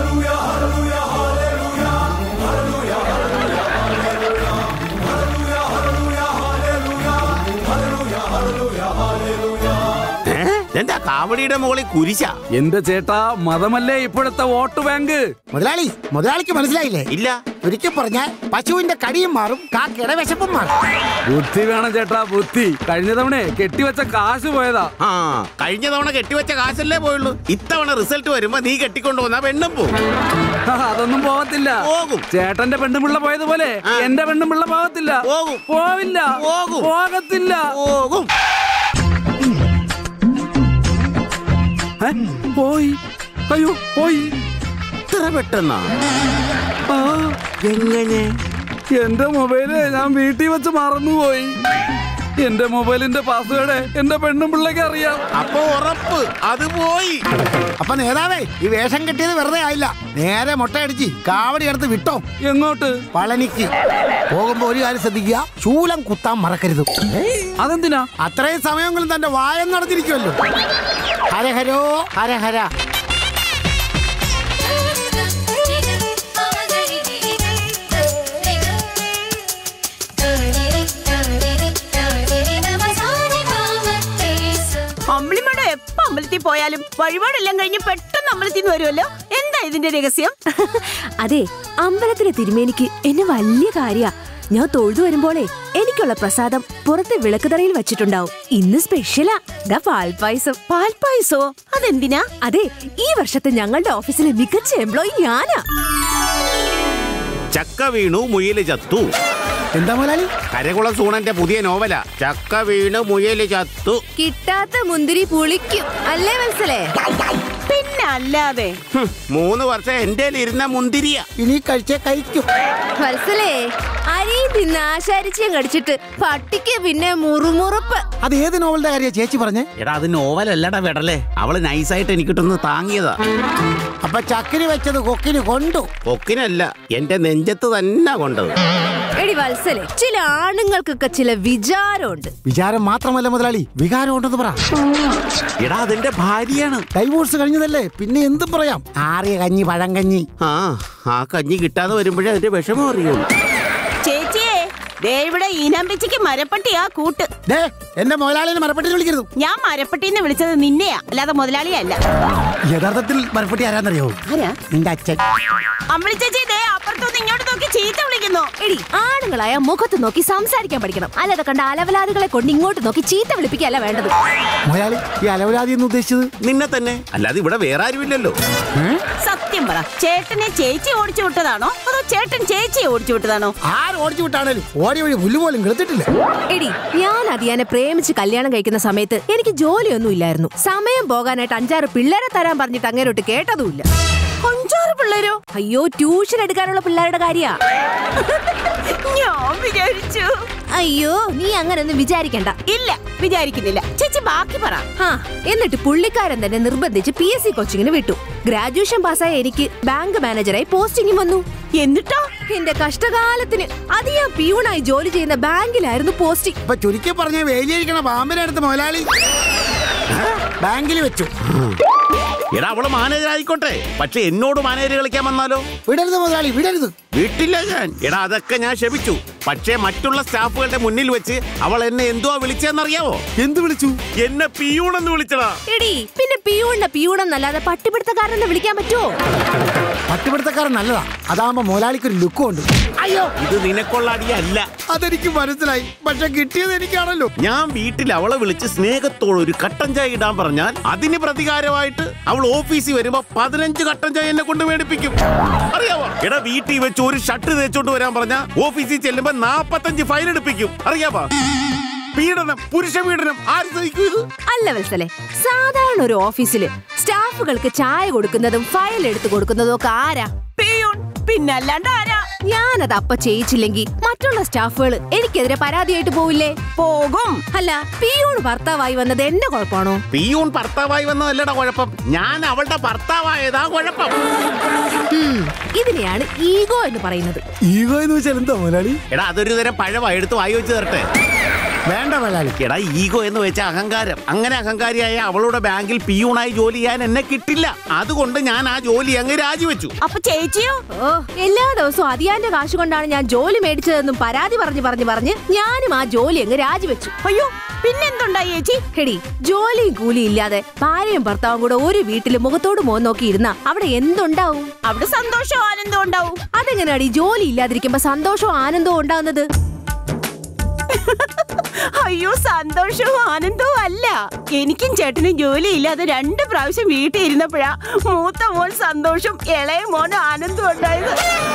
ഏ? എന്താ കാവടിയുടെ മുകളിൽ കുരിശ എന്റെ ചേട്ടാ മതമല്ലേ ഇപ്പോഴത്തെ വോട്ട് ബാങ്ക് മുതലാളി മുതലാളിക്ക് മനസ്സിലായില്ലേ ഇല്ല ഒരിക്കൽ പറഞ്ഞാൽ പശുവിന്റെ കടിയും മാറും കാക്കയുടെ വിശപ്പും മാറും ബുദ്ധി വേണം ചേട്ടാ ബുദ്ധി കഴിഞ്ഞ തവണ കെട്ടിവെച്ച കാശ് പോയതാ ആ കഴിഞ്ഞ തവണ കെട്ടിവെച്ച കാശല്ലേ പോയുള്ളൂ ഇത്തവണ റിസൾട്ട് വരുമ്പോ നീ കെട്ടിക്കൊണ്ടു വന്നാ പെണ്ണും പോകും ആ, അതൊന്നും പോവത്തില്ല പോകും ചേട്ടന്റെ പെണ്ണുപിള്ള പോയതുപോലെ എന്റെ പെണ്ണുപിള്ള പോകത്തില്ല പോകും പോവില്ല പോകും പോകത്തില്ല പോകും ഏ? പോയി അയ്യോ പോയി ഇത്ര പെട്ടെന്നാ ആ എങ്ങനെ എന്റെ മൊബൈല് ഞാൻ വീട്ടിൽ വെച്ച് മറന്നുപോയി എന്റെ മൊബൈലിന്റെ പാസ്വേഡ് എന്റെ പെണ്ണും പിള്ളേക്ക് അറിയാം അപ്പൊ ഉറപ്പ് അത് പോയി അപ്പൊ നേതാവേ ഈ വേഷം കെട്ടിയത് വെറുതെ ആയില്ല നേരെ മുട്ടയടിച്ച് കാവടി എടുത്ത് വിട്ടോ എങ്ങോട്ട് പളനിക്ക് പോകുമ്പോ ഒരു കാര്യം ശ്രദ്ധിക്കുക ശൂലം കുത്താൻ മറക്കരുത് അതെന്തിനാ അത്രയും സമയങ്ങളും തന്റെ വായം നടന്നിരിക്കുമല്ലോ ഹരഹരോ ഹരഹര അമ്പിളിമട എപ്പോ അമ്പലത്തിൽ പോയാലും വഴിപാടെല്ലാം കഴിഞ്ഞ് പെട്ടെന്ന് അമ്പലത്തിൽ നിന്ന് വരുമല്ലോ എന്താ ഇതിന്റെ രഹസ്യം അതെ അമ്പലത്തിലെ തിരുമേനിക്ക് എന്നെ വലിയ കാര്യ ഞാൻ തൊഴുതു വരുമ്പോളേ എനിക്കുള്ള പ്രസാദം പുറത്തെ വിളക്കുതറയിൽ വെച്ചിട്ടുണ്ടാവും ഇന്ന് സ്പെഷ്യലാ ദാ പാൽപ്പായസം പാൽപ്പായസോ അതെന്തിനാ അതെ ഈ വർഷത്തെ ഞങ്ങളുടെ ഓഫീസിലെ മികച്ച എംപ്ലോയി ഞാനാ ചക്ക വീണു മുയല് ചത്തു എന്താ മുതലാളി കരകുളം സൂണന്റെ പുതിയ നോവല ചക്ക വീണു മുയല് ചത്തു കിട്ടാത്ത മുന്തിരി പുളിക്കും അല്ലേ മനസ്സിലേ പിന്നെ അല്ലാതെ ഹും, മൂന്ന് വർഷം എന്റെ ഇരുന്ന മുന്തിരിയ ഇനി കഴിച്ചേ കഴിക്കും വത്സലേ അരിയും തിന്ന് ആശാരിച്ചയും കടിച്ചിട്ട് പട്ടിക്ക് പിന്നെ മുറുമുറുപ്പ് അത് ഏത് നോവലിന്റെ കാര്യ ചേച്ചി പറഞ്ഞേ എടാ അത് നോവലല്ലടാ വിടലേ അവള് നൈസായിട്ട് എനിക്കിട്ടൊന്ന് താങ്ങിയതാ അപ്പൊ ചക്കിന് വെച്ചത് കൊക്കിന് കൊണ്ടു കൊക്കിനല്ല എന്റെ നെഞ്ചത്ത് തന്നെ കൊണ്ടത് എടി വത്സലേ ചില ആണുങ്ങൾക്കൊക്കെ ചില വിചാരമുണ്ട് വിചാരം മാത്രമല്ല മുതലാളി വികാരം ഉണ്ടെന്ന് പറ എടാ അതെന്റെ ഭാര്യയാണ് ഡൈവോഴ്സ് കഴിഞ്ഞതല്ലേ പിന്നെ എന്തും പറയാം ആറിയ കഞ്ഞി പഴം കഞ്ഞി ആ ആ കഞ്ഞി കിട്ടാതെ വരുമ്പോഴേ അതിന്റെ വിഷമം അറിയുള്ളൂ ചേച്ചിയെ ദേ ഇവിടെ ഈനാമ്പച്ചിക്ക് മരപ്പട്ടിയാ കൂട്ട് ദേ എന്റെ മുതലാളിനെ മരപ്പെട്ടി വിളിക്കരുത് ഞാൻ മരപ്പട്ടിന്ന് വിളിച്ചത് നിന്നെയാ അല്ലാതെ മുതലാളിയല്ല യഥാർത്ഥത്തിൽ മരപ്പെട്ടി ആരാന്നറിയോ ആരാ നിന്റെ അച്ഛൻ അമ്പിളി ചേച്ചി ദേ അപ്പുറത്തുനിന്ന് ഇങ്ങോട്ട് നോക്കി ചീത്ത വിളിക്കുന്നു എടി ആണുങ്ങളായ മുഖത്ത് നോക്കി സംസാരിക്കാൻ പഠിക്കണം അല്ലാതെ കണ്ട അലവലാദികളെ കൊണ്ട് ഇങ്ങോട്ട് നോക്കി ചീത്ത വിളിപ്പിക്കല്ല വേണ്ടത് മുതലാളി ഈ അലവലാതി എന്ന് ഉദ്ദേശിച്ചത് നിന്നെ തന്നെ അല്ലാതെ ഇവിടെ വേറെ ആരുമില്ലല്ലോ സത്യം പറ ചേട്ടനെ ചേച്ചി ഓടിച്ചു വിട്ടതാണോ അതോ ചേട്ടൻ ചേച്ചിയെ ഓടിച്ചു വിട്ടതാണോ ആര് ഓടിച്ചു വിട്ടാണേലും ഓടി വഴി പുല്ല് പോലും കെടുത്തിട്ടില്ല എടി ഞാൻ അതിയാനെ പ്രേമിച്ച് കല്യാണം കഴിക്കുന്ന സമയത്ത് എനിക്ക് ജോലിയൊന്നും ഇല്ലായിരുന്നു സമയം പോകാനായിട്ട് അഞ്ചാറ് പിള്ളേരെ തരാൻ പറഞ്ഞിട്ട് അങ്ങേരോട്ട് കേട്ടതുമില്ല അഞ്ചാറ് പിള്ളേരോ അയ്യോ ട്യൂഷൻ എടുക്കാനുള്ള പിള്ളേരുടെ കാര്യാ ഞാൻ വിചാരിച്ചു അയ്യോ നീ അങ്ങനൊന്നും വിചാരിക്കണ്ട ഇല്ല വിചാരിക്കുന്നില്ല ചേച്ചി ബാക്കി പറ ആ എന്നിട്ട് പുള്ളിക്കാരൻ തന്നെ നിർബന്ധിച്ച് പി എസ് സി കോച്ചിങ്ങിന് വിട്ടു ഗ്രാജുവേഷൻ പാസ്സായ എനിക്ക് ബാങ്ക് മാനേജറായി പോസ്റ്റിംഗും വന്നു എന്നിട്ടോ എന്റെ കഷ്ടകാലത്തിന് അത് ഞാൻ പിയൂണായി ജോലി ചെയ്യുന്ന ബാങ്കിലായിരുന്നു പോസ്റ്റിംഗ് ഇപ്പൊ ചുരുക്കി പറഞ്ഞ വേലിയിരിക്കണ പാമ്പിനെ അടുത്ത് മുതലാളി ബാങ്കിൽ വെച്ചു എടാ അവള് മാനേജർ ആയിക്കോട്ടെ പക്ഷെ എന്നോട് മാനേജർ കളിക്കാൻ വന്നാലോ വിടരുത് മുതലാളി വിടരുത് വീട്ടില്ല ഞാൻ എടാ അതൊക്കെ ഞാൻ ക്ഷമിച്ചു പക്ഷേ മറ്റുള്ള സ്റ്റാഫുകളുടെ മുന്നിൽ വെച്ച് അവൾ എന്നെ എന്തുവാ വിളിച്ചെന്നറിയാവോ എന്ത് വിളിച്ചു എന്നെ പിയൂണെന്ന് വിളിച്ചടാ എടി പിന്നെ പിയൂണിനെ പിയൂണെന്നല്ലാതെ പട്ടിപിടുത്തക്കാരനെ വിളിക്കാൻ പറ്റുമോ പട്ടിപിടുത്തക്കാരൻ നല്ലതാ അതാകുമ്പോ മുതലാളിക്ക് ഒരു ലുക്കും ഉണ്ട് അയ്യോ ഇത് നിനക്കുള്ള അടിയല്ല അതെനിക്ക് മനസ്സിലായി പക്ഷെ കിട്ടിയത് എനിക്കാണല്ലോ ഞാൻ വീട്ടിൽ അവളെ വിളിച്ച് സ്നേഹത്തോടെ ഒരു കട്ടൻ ചായ ഇടാൻ പറഞ്ഞാൽ അതിന് പ്രതികാരമായിട്ട് അവൾ ഓഫീസിൽ വരുമ്പോ പതിനഞ്ച് കട്ടൻ ചായ എന്നെ കൊണ്ട് മേടിപ്പിക്കും അറിയാവോ എടാ വീട്ടിൽ വെച്ച് ഒരു ഷർട്ട് തേച്ചോണ്ട് വരാൻ പറഞ്ഞാൽ ഓഫീസിൽ ചെല്ലുമ്പോ നാപ്പത്തഞ്ച് ഫൈൻ എടുപ്പിക്കും അറിയാവാ പീഡനം പുരുഷ പീഡനം ആര് സഹിക്കും ഇത് അല്ല വത്സലെ സാധാരണ ഒരു ഓഫീസില് സ്റ്റാഫുകൾക്ക് ചായ കൊടുക്കുന്നതും ഫയൽ എടുത്തു കൊടുക്കുന്നതും ഒക്കെ ആരാ പിയൂൺ പിന്നല്ലാണ്ട് ആരാ ഞാനത് അപ്പ ചെയ്യിച്ചില്ലെങ്കിൽ മറ്റുള്ള സ്റ്റാഫുകൾ എനിക്കെതിരെ പരാതിയായിട്ട് പോവില്ലേ പോകും അല്ല പിയൂൺ ഭർത്താവായി വന്നത് എന്റെ കുഴപ്പമാണോ പിയൂൺ ഭർത്താവായി വന്നതല്ലടാ കുഴപ്പം ഞാൻ അവളുടെ ഭർത്താവായതാ കുഴപ്പം ഉം, ഇതിനെയാണ് ഈഗോ എന്ന് പറയുന്നത് ഈഗോ എന്ന് വെച്ചാൽ എന്താ മുതലാളി എടാ അതൊരു തരം പഴവാ എടുത്ത് വായി വെച്ച് തരട്ടെ വേണ്ട മുതലാളി എടാ ഈഗോ എന്ന് വെച്ച അഹങ്കാരം അങ്ങനെ അഹങ്കാരിയായ അവളുടെ ബാങ്കിൽ പിയൂണായി ജോലി ചെയ്യാൻ എന്നെ കിട്ടില്ല അതുകൊണ്ട് ഞാൻ ആ ജോലി അങ്ങ് രാജിവെച്ചു അപ്പൊ ചേച്ചിയോ ഓ എല്ലാ ദിവസവും അതിയാന്റെ കാശ് കൊണ്ടാണ് ഞാൻ ജോലി മേടിച്ചതെന്നും പരാതി പറഞ്ഞു പറഞ്ഞു പറഞ്ഞ് ഞാനും ആ ജോലി അങ്ങ് രാജിവെച്ചു അയ്യോ പിന്നെന്തുണ്ടായി ചേച്ചി എടി ജോലിയും കൂലിയും ഇല്ലാതെ ഭാര്യയും ഭർത്താവും കൂടെ ഒരു വീട്ടിൽ മുഖത്തോട് മോൻ നോക്കി ഇരുന്ന അവിടെ എന്തുണ്ടാവും അവിടെ സന്തോഷവും ആനന്ദവും ഉണ്ടാവും അതെങ്ങനെയാടി ജോലി ഇല്ലാതിരിക്കുമ്പോ സന്തോഷവും ആനന്ദവും ഉണ്ടാവുന്നത് അയ്യോ സന്തോഷവും ആനന്ദവും അല്ല എനിക്കും ചേട്ടനും ജോലി ഇല്ലാതെ രണ്ട് പ്രാവശ്യം വീട്ടിൽ ഇരുന്നപ്പോഴാ മൂത്ത മോൻ സന്തോഷം ഇളയ മോൻ ആനന്ദം ഉണ്ടായത്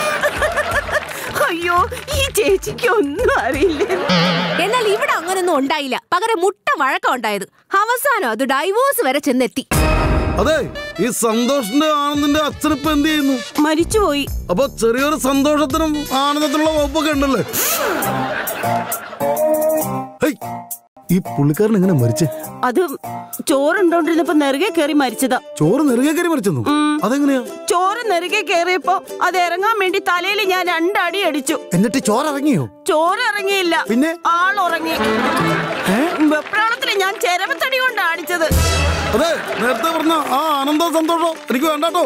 അയ്യോ ഈ ചേച്ചിക്ക് ഒന്നും അറിയില്ല എന്നാൽ ഇവിടെ അങ്ങനൊന്നും ഉണ്ടായില്ല പകരം മുട്ട വഴക്കം ഉണ്ടായത് അവസാനം അത് ഡൈവോഴ്സ് വരെ ചെന്നെത്തി അതെ ഈ സന്തോഷിന്റെ ആനന്ദിന്റെ അച്ഛനിപ്പോ എന്ത് ചെയ്യുന്നു മരിച്ചുപോയി അപ്പൊ ചെറിയൊരു സന്തോഷത്തിനും ആനന്ദത്തിനുള്ള വകുപ്പൊക്കെ ഉണ്ടല്ലേ ഹേയ്, ഈ പുള്ളിക്കാരൻ എങ്ങനെ മരിച്ചേ അത് ചോറുണ്ടോണ്ടിരുന്നപ്പോ നെറുകെ കയറി മരിച്ചതാ ചോറ് നെറുകെ കയറി മരിച്ചെന്നു അതെങ്ങനെയാ ചോറ് നെറുകെ കയറിയപ്പോ അത് ഇറങ്ങാൻ വേണ്ടി തലയിൽ ഞാൻ രണ്ടടി അടിച്ചു എന്നിട്ട് ചോറ് ഇറങ്ങിയോ ചോറ് ഇറങ്ങിയില്ല പിന്നെ ആൾ ഉറങ്ങി വെപ്രാളത്തിന് ഞാൻ ചെരവത്തടി കൊണ്ടാ അടിച്ചത് അതെ നേരത്തെ പറഞ്ഞ ആ ആനന്ദം സന്തോഷം എനിക്ക് വേണ്ടാട്ടോ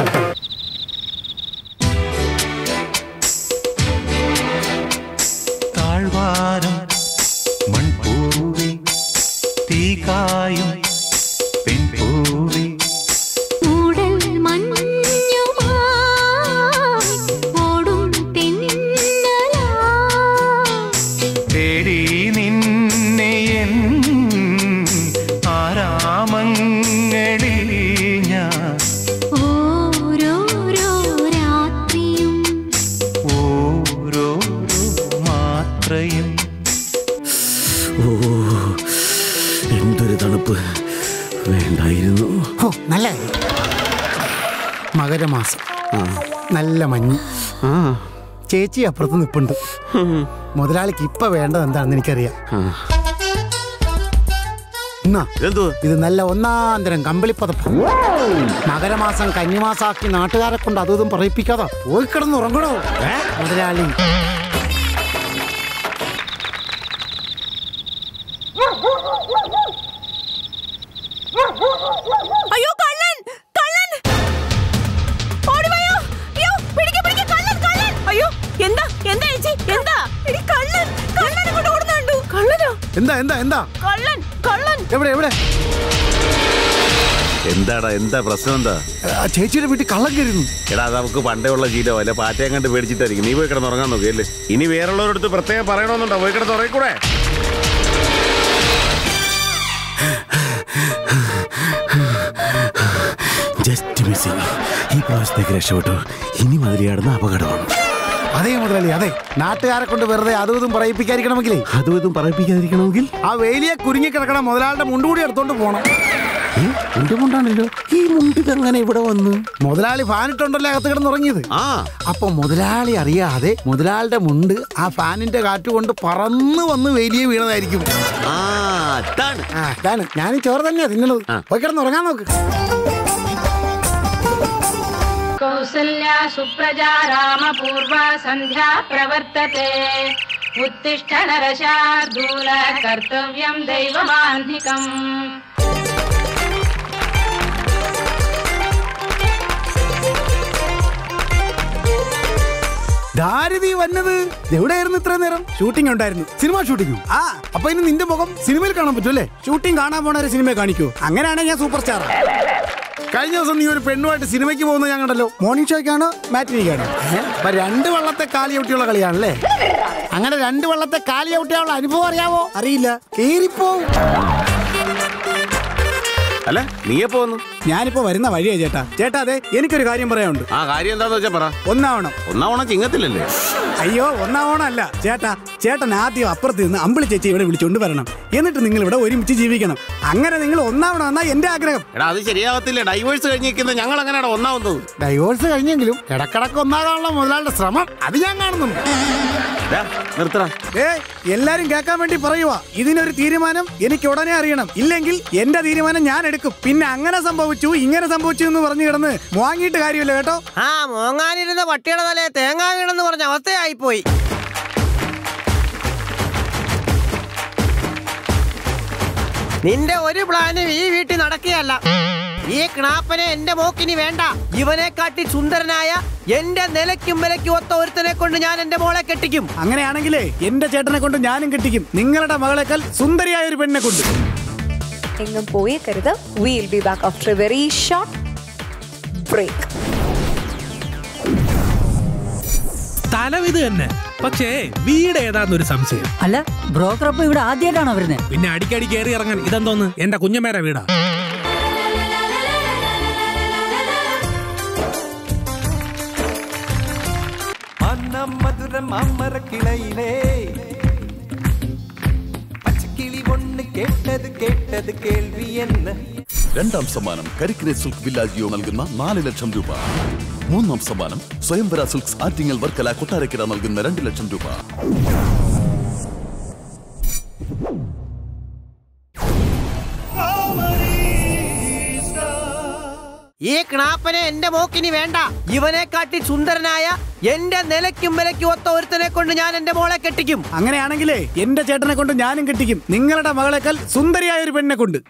താഴ്വാരം മൺപൂവി തീകായും പെൺപൂവി ഉടൽ മഞ്ഞുമായി ഓടും തെന്നലാ തേടി നിന്നെ എൻ ആരാമങ്ങളിൽ ഞാൻ ഓരോരോ രാത്രിയും ഓരോ മാത്രയും ഓ എന്തൊരു തണുപ്പ് വേണ്ടായിരുന്നു ഓ നല്ല മകരമാസം നല്ല മഞ്ഞ് ചേച്ചി അപ്പുറത്ത് നിപ്പുണ്ട് മുതലാളിക്ക് ഇപ്പൊ വേണ്ടത് എന്താണെന്ന് എനിക്കറിയാം എന്നാ ഇത് നല്ല ഒന്നാം തരം കമ്പിളിപ്പതപ്പ് മകരമാസം കന്നിമാസാക്കി നാട്ടുകാരെ കൊണ്ട് അതും ഇതും പറയിപ്പിക്കാതെ പോയി കിടന്ന് ഉറങ്ങണോ ഏ മുതലാളി അയ്യോ കള്ളൻ കള്ളൻ ഓടി വായോ അയ്യോ പിടിക്ക് പിടിക്ക് കള്ളൻ കള്ളൻ അയ്യോ എന്താ എന്താ ചേച്ചി എന്താ എടി കള്ളൻ കള്ളൻ ഇങ്ങോട്ട് ഓടുന്നുണ്ടു കള്ളനോ എന്താ എന്താ എന്താ കള്ളൻ കള്ളൻ എവിടെ എവിടെ എന്താടാ എന്താ പ്രശ്നം എന്താ ആ, ചേച്ചിയുടെ വീട്ടിൽ കള്ളം കയറുന്നു എടാ അത് നമുക്ക് പണ്ടേ ഉള്ള ശീലം അല്ലെ പാറ്റയും കണ്ട് പേടിച്ചിട്ടായിരിക്കും നീ പോയി കിടന്ന് ഉറങ്ങാൻ നോക്കിയല്ലേ ഇനി വേറുള്ളവരടുത്ത് പ്രത്യേകം പറയണമെന്നുണ്ടോ പോയി കിടന്ന് ഉറങ്ങിക്കൂടെ ജസ്റ്റ് മിസ്സിങ് ഈ പ്രാവശ്യത്തേക്ക് രക്ഷപ്പെട്ടു ഇനി മതിരിയാടുന്ന അപകടമാണ് അതേ മുതലാളി അതെ നാട്ടുകാരെ കൊണ്ട് വെറുതെ അതും ഇതും പറയിപ്പിക്കാതിരിക്കണമെങ്കിലേ അതും ഇതും പറയിപ്പിക്കാതിരിക്കണമെങ്കിൽ ആ വേലിയെ കുരുങ്ങി കിടക്കണ മുതലാളുടെ മുണ്ടുകൂടി എടുത്തോണ്ട് പോണം എന്റെ മുണ്ടാണല്ലോ ഈ മുണ്ടിത് അങ്ങനെ ഇവിടെ വന്ന് മുതലാളി ഫാനിട്ടുണ്ടല്ലോ അകത്ത് കിടന്നുറങ്ങിയത് ആ അപ്പൊ മുതലാളി അറിയാതെ മുതലാളിയുടെ മുണ്ട് ആ ഫാനിന്റെ കാറ്റ് കൊണ്ട് പറന്ന് വന്ന് വേലിയെ വീണതായിരിക്കും ആ അതാണ് ആ ഇതാണ് ഞാൻ ചോറ് തന്നെയാ തിന്നണത് പോയി കിടന്നുറങ്ങാൻ നോക്ക് कौसल्या सुप्रजा रामपूर्वा सन्ध्या प्रवर्तते उत्तिष्ठ नरशार्दूल कर्तव्यं दैवमाह्निकम् ധാരതി വന്നത് എവിടെയായിരുന്നു ഇത്ര നേരം ഷൂട്ടിംഗ് ഉണ്ടായിരുന്നു സിനിമ ഷൂട്ടിംഗ് ആ അപ്പൊ ഇനി നിന്റെ മുഖം സിനിമയിൽ കാണാൻ പറ്റും അല്ലേ ഷൂട്ടിംഗ് കാണാൻ പോണ ഒരു സിനിമ കാണിക്കൂ അങ്ങനെയാണെങ്കിൽ ഞാൻ സൂപ്പർ സ്റ്റാർ കഴിഞ്ഞ ദിവസം നീ ഒരു പെണ്ണുമായിട്ട് സിനിമയ്ക്ക് പോകുന്നത് ഞാൻ കണ്ടല്ലോ മോർണിംഗ് ഷോയ്ക്കാണോ മാറ്റിനിക്കാണോ അപ്പൊ രണ്ട് വള്ളത്തെ കാലി ഔട്ടിയുള്ള കളിയാണല്ലേ അങ്ങനെ രണ്ട് വള്ളത്തെ കാലി ഔട്ടിയുള്ള അനുഭവം അറിയാവോ അറിയില്ല കേറിപ്പോവും അല്ല നീ എപ്പോ വന്നു ഞാനിപ്പോ വരുന്ന വഴിയാ ചേട്ടാ ചേട്ടാ അതെ എനിക്കൊരു കാര്യം പറയാനുണ്ട് ആ കാര്യം എന്താന്ന് വെച്ചാ പറ ഒന്നാവണം ഒന്നാവണം ചിങ്ങത്തിലല്ലേ അയ്യോ ഒന്നാവണല്ല ചേട്ടാ ചേട്ടൻ ആദ്യം അപ്പുറത്ത് നിന്ന് അമ്പിളി ചേച്ചി ഇവിടെ വിളിച്ചുകൊണ്ട് വരണം എന്നിട്ട് നിങ്ങൾ ഇവിടെ ഒരുമിച്ച് ജീവിക്കണം അങ്ങനെ നിങ്ങൾ ഒന്നാവണമെന്നാ എന്റെ ആഗ്രഹം എടാ അത് ശരിയാവത്തില്ല ഡൈവേഴ്സ് കഴിഞ്ഞിരിക്കുന്ന ഞങ്ങൾ എങ്ങനെയാണ് ഒന്നാവുന്നത് ഡൈവോഴ്സ് കഴിഞ്ഞെങ്കിലും ഇടക്കിടക്ക് ഒന്നാകാനുള്ള മുതലാളുടെ ശ്രമം അത് ഞാൻ കാണുന്നുണ്ട് നിർത്തറ ഏ എല്ലാരും കേൾക്കാൻ വേണ്ടി പറയുവാ ഇതിനൊരു തീരുമാനം എനിക്ക് ഉടനെ അറിയണം ഇല്ലെങ്കിൽ എന്റെ തീരുമാനം ഞാൻ എടുക്കും പിന്നെ അങ്ങനെ സംഭവിച്ചു ഇങ്ങനെ സംഭവിച്ചു എന്ന് പറഞ്ഞു കിടന്ന് വാങ്ങിയിട്ട് കാര്യമില്ല കേട്ടോ ആ മോങ്ങാനിരുന്ന പട്ടിയുടെ തലയെ തേങ്ങ വീണെന്ന് പറഞ്ഞ അവസ്ഥയായിപ്പോയി നിന്റെ ഒരു പ്ലാനും ഈ വീട്ടിൽ നടക്കുകയല്ല ഈ ക്ണാപ്പനെ എന്റെ മോക്കിനി വേണ്ട ഇവനെ കാട്ടി സുന്ദരനായ എന്റെ നിലയ്ക്കും വിലയ്ക്കും ഒത്ത ഒരുത്തനെ കൊണ്ട് ഞാൻ എന്റെ മോളെ കെട്ടിക്കും അങ്ങനെയാണെങ്കിലേ എന്റെ ചേട്ടനെ കൊണ്ട് ഞാനും കെട്ടിക്കും നിങ്ങളുടെ മകളെക്കാൾ സുന്ദരിയായ ഒരു പെണ്ണെ കൊണ്ട് എങ്ങും പോയേക്കരുത് will be back after a very short break സ്ഥലം ഇത് തന്നെ പക്ഷേ വീട് ഏതാന്നൊരു സംശയം അല്ല ബ്രോക്കർ അപ്പൊ ഇവിടെ ആദ്യമായിട്ടാണോ വരുന്നത് പിന്നെ അടിക്കടി കയറി ഇറങ്ങാൻ ഇതെന്തോന്ന് എന്റെ കുഞ്ഞമ്മേരെ വീടാ മന്നം മധുരം അമരക്കിളയിലേ പച്ചക്കിളി ഒന്ന് കേട്ടത് കേട്ടത് കേൾവി എന്ന് രണ്ടാം സമ്മാനം കരിക്കിനെ സിൽക്ക് വില്ലാജിയോ നൽകുന്ന നാല് ലക്ഷം രൂപ മൂന്നാം സമ്മാനം സ്വയംവര സിൽക്സ് ആറ്റിങ്ങൽ വർക്കല കൊട്ടാരക്കര നൽകുന്ന രണ്ട് ലക്ഷം രൂപ ഈ ക്ണാപ്പനെ എന്റെ മോക്കിനി വേണ്ട ഇവനെ കാട്ടി സുന്ദരനായ എന്റെ നിലയ്ക്കും വിലയ്ക്കും ഒത്ത ഒരുത്തനെ കൊണ്ട് ഞാൻ എന്റെ മോളെ കെട്ടിക്കും അങ്ങനെയാണെങ്കിലേ എന്റെ ചേട്ടനെ കൊണ്ട് ഞാനും കെട്ടിക്കും നിങ്ങളുടെ മകളെക്കാൾ സുന്ദരിയായ ഒരു പെണ്ണെ കൊണ്ട്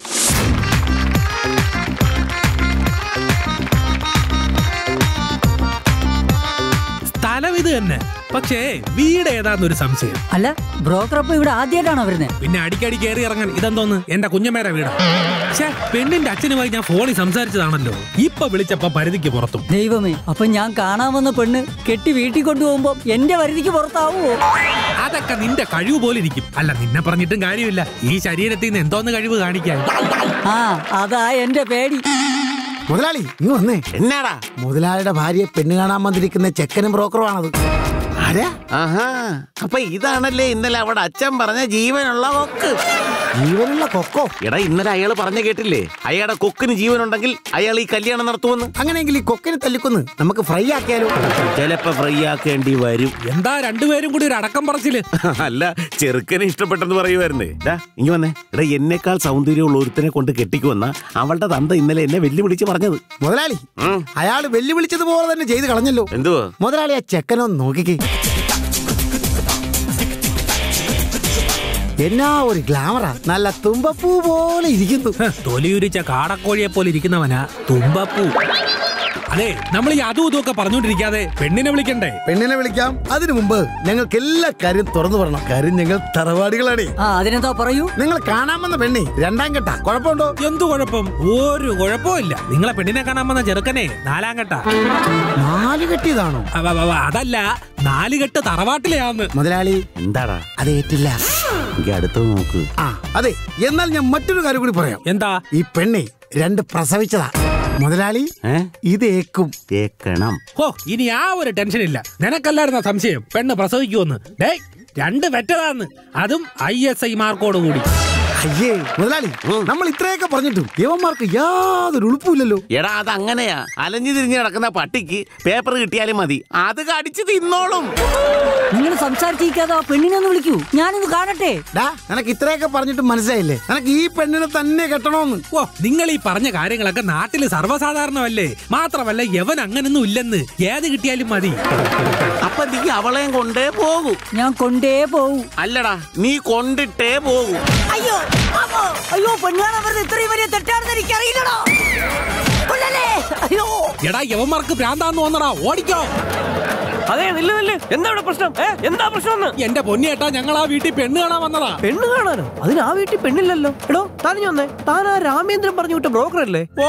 സ്ഥലം ഇത് തന്നെ പക്ഷേ വീട് ഏതാന്നൊരു സംശയം അല്ല ബ്രോക്കർ അപ്പൊ ഇവിടെ ആദ്യമായിട്ടാണോ വരുന്നത് പിന്നെ അടിക്കടി കയറി ഇറങ്ങാൻ ഇതെന്തോന്ന് എന്റെ കുഞ്ഞമ്മേരെ വീടാ പക്ഷേ പെണ്ണിന്റെ അച്ഛനുമായി ഞാൻ ഫോണിൽ സംസാരിച്ചതാണല്ലോ ഇപ്പൊ വിളിച്ചപ്പോ പരിധിക്ക് പുറത്തും ദൈവമേ അപ്പൊ ഞാൻ കാണാൻ വന്ന പെണ്ണ് കെട്ടി വീട്ടിൽ കൊണ്ടുപോകുമ്പോ എന്റെ വരുതിക്ക് പുറത്താവോ അതൊക്കെ നിന്റെ കഴിവ് പോലെ ഇരിക്കും അല്ല നിന്നെ പറഞ്ഞിട്ടും കാര്യമില്ല ഈ ശരീരത്തിൽ നിന്ന് എന്തോന്ന് കഴിവ് കാണിക്കാൻ ആ അതാ എന്റെ പേടി മുതലാളി ഇങ്ങ് വന്നേ എന്നാടാ മുതലാളിയുടെ ഭാര്യയെ പെണ്ണ് കാണാൻ വന്നിരിക്കുന്ന ചെക്കനും ബ്രോക്കറുമാണത് ആരാ ആഹാ അപ്പൊ ഇതാണല്ലേ ഇന്നലെ അവിടെ അച്ഛൻ പറഞ്ഞ ജീവനുള്ള കൊക്ക് ജീവനുള്ള കൊക്കോ എടാ ഇന്നലെ അയാൾ പറഞ്ഞ കേട്ടില്ലേ അയാളുടെ കൊക്കിന് ജീവനുണ്ടെങ്കിൽ അയാൾ ഈ കല്യാണം നടത്തുമെന്ന് അങ്ങനെയെങ്കിൽ ഈ കൊക്കിനെ തല്ലിക്കൊന്ന് നമുക്ക് ഫ്രൈ ആക്കിയാലോ ചിലപ്പോ ഫ്രൈ ആക്കേണ്ടി വരും എന്താ രണ്ടുപേരും കൂടി ഒരു അടക്കം പറച്ചില് അല്ല ചെറുക്കനെ ഇഷ്ടപ്പെട്ടെന്ന് പറയുമായിരുന്നേ ഡാ ഇങ്ങ് വന്നേ എടാ എന്നെക്കാൾ സൗന്ദര്യമുള്ള ഒരുത്തനെ കൊണ്ട് കെട്ടിക്കുവന്ന അവളുടെ തന്ത ഇന്നലെ എന്നെ വെല്ലുവിളിച്ച് പറഞ്ഞത് മുതലാളി അയാൾ വെല്ലുവിളിച്ചതുപോലെ തന്നെ ചെയ്ത് കളഞ്ഞല്ലോ എന്തുവാ മുതലാളി ആ ചെക്കനൊന്ന് നോക്കിക്കേ എന്നാ ഒരു ഗ്ലാമറാ നല്ല തുമ്പപ്പൂ പോലെ ഇരിക്കുന്നു തൊലിയുരിച്ച കാടക്കോഴിയെ പോലെ ഇരിക്കുന്നവനാ തുമ്പപ്പൂ അതെ നമ്മൾ ഈ അതും ഇതും ഒക്കെ പറഞ്ഞുകൊണ്ടിരിക്കാതെ പെണ്ണിനെ വിളിക്കണ്ടേ പെണ്ണിനെ വിളിക്കാം അതിനു മുമ്പ് ഞങ്ങൾക്ക് എല്ലാ കാര്യം തുറന്നു പറയണം കാര്യം ഞങ്ങൾ തറവാടികളാണ് ആ അതിനെന്താ പറയൂ നിങ്ങൾ കാണാമെന്ന പെണ്ണെ രണ്ടാം കെട്ട കുഴപ്പമുണ്ടോ എന്തു കുഴപ്പം ഒരു കുഴപ്പവും ഇല്ല നിങ്ങളെ പെണ്ണിനെ കാണാൻ വന്ന ചെറുക്കനെ നാലാം കെട്ട നാല് കെട്ടിയതാണോ അതല്ല നാല് കെട്ട് തറവാട്ടിലെയാന്ന് മുതലാളി എന്താടാ അത് ഏറ്റില്ല എനിക്ക് അടുത്ത് നോക്ക് ആ അതെ എന്നാൽ ഞാൻ മറ്റൊരു കാര്യം കൂടി പറയാം എന്താ ഈ പെണ്ണെ രണ്ട് പ്രസവിച്ചതാ മുതലാളി ഇത് ഏക്കും ഏക്കണം ഓ ഇനി ആ ഒരു ടെൻഷൻ ഇല്ല നിനക്കല്ലായിരുന്ന സംശയം പെണ്ണ് പ്രസവിക്കുമെന്ന് ഡേ രണ്ട് വെറ്റതാന്ന് അതും ഐ എസ് ഐ മാർക്കോട് കൂടി അയ്യേ മുതലാളി നമ്മൾ ഇത്രയൊക്കെ പറഞ്ഞിട്ടും യവന്മാർക്ക് യാതൊരു ഉളുപ്പില്ലല്ലോ എടാ അത് അങ്ങനെയാ അലഞ്ഞു തിരിഞ്ഞ് കിടക്കുന്ന പട്ടിക്ക് പേപ്പർ കിട്ടിയാലും മതി അത് കടിച്ച് തിന്നോളും നിങ്ങൾ സംസാരിച്ചിരിക്കാതെ ആ പെണ്ണിനെ ഒന്ന് വിളിക്കൂ ഞാനിന്ന് കാണട്ടെ ഡാ നിനക്ക് ഇത്രയൊക്കെ പറഞ്ഞിട്ട് മനസ്സിലായില്ലേ നിനക്ക് ഈ പെണ്ണിനെ തന്നെ കെട്ടണോന്ന് ഓ നിങ്ങൾ ഈ പറഞ്ഞ കാര്യങ്ങളൊക്കെ നാട്ടില് സർവ്വസാധാരണമല്ലേ മാത്രമല്ല യവൻ അങ്ങനൊന്നും ഇല്ലെന്ന് ഏത് കിട്ടിയാലും മതി അപ്പൊ നീ അവളെയും കൊണ്ടേ പോകൂ ഞാൻ കൊണ്ടേ പോകൂ അല്ലടാ നീ കൊണ്ടിട്ടേ പോകൂ അയ്യോ അമ്മോ, അയ്യോ പെണ്ണാണ് വെറുതെ ഇത്രയും വലിയ തെറ്റാണെന്ന് എനിക്കറിയില്ലടോ കൊല്ലല്ലേ അയ്യോ എടാ യവന്മാർക്ക് ഭ്രാന്താന്ന് തോന്നടാ ഓടിക്കോ അതെ നില്ല് നില്ല് എന്താ ഇവിടെ പ്രശ്നം ഏ എന്താ പ്രശ്നം എന്റെ പൊന്നിയേട്ടാ ഞങ്ങൾ ആ വീട്ടിൽ പെണ്ണ് കാണാൻ വന്നതാ പെണ്ണ് കാണാനോ അതിന് ആ വീട്ടിൽ പെണ്ണില്ലല്ലോ എടോ താനിഞ്ഞു വന്നേ താൻ ആ രാമേന്ദ്രൻ പറഞ്ഞു വിട്ട ബ്രോക്കർ അല്ലേ ഓ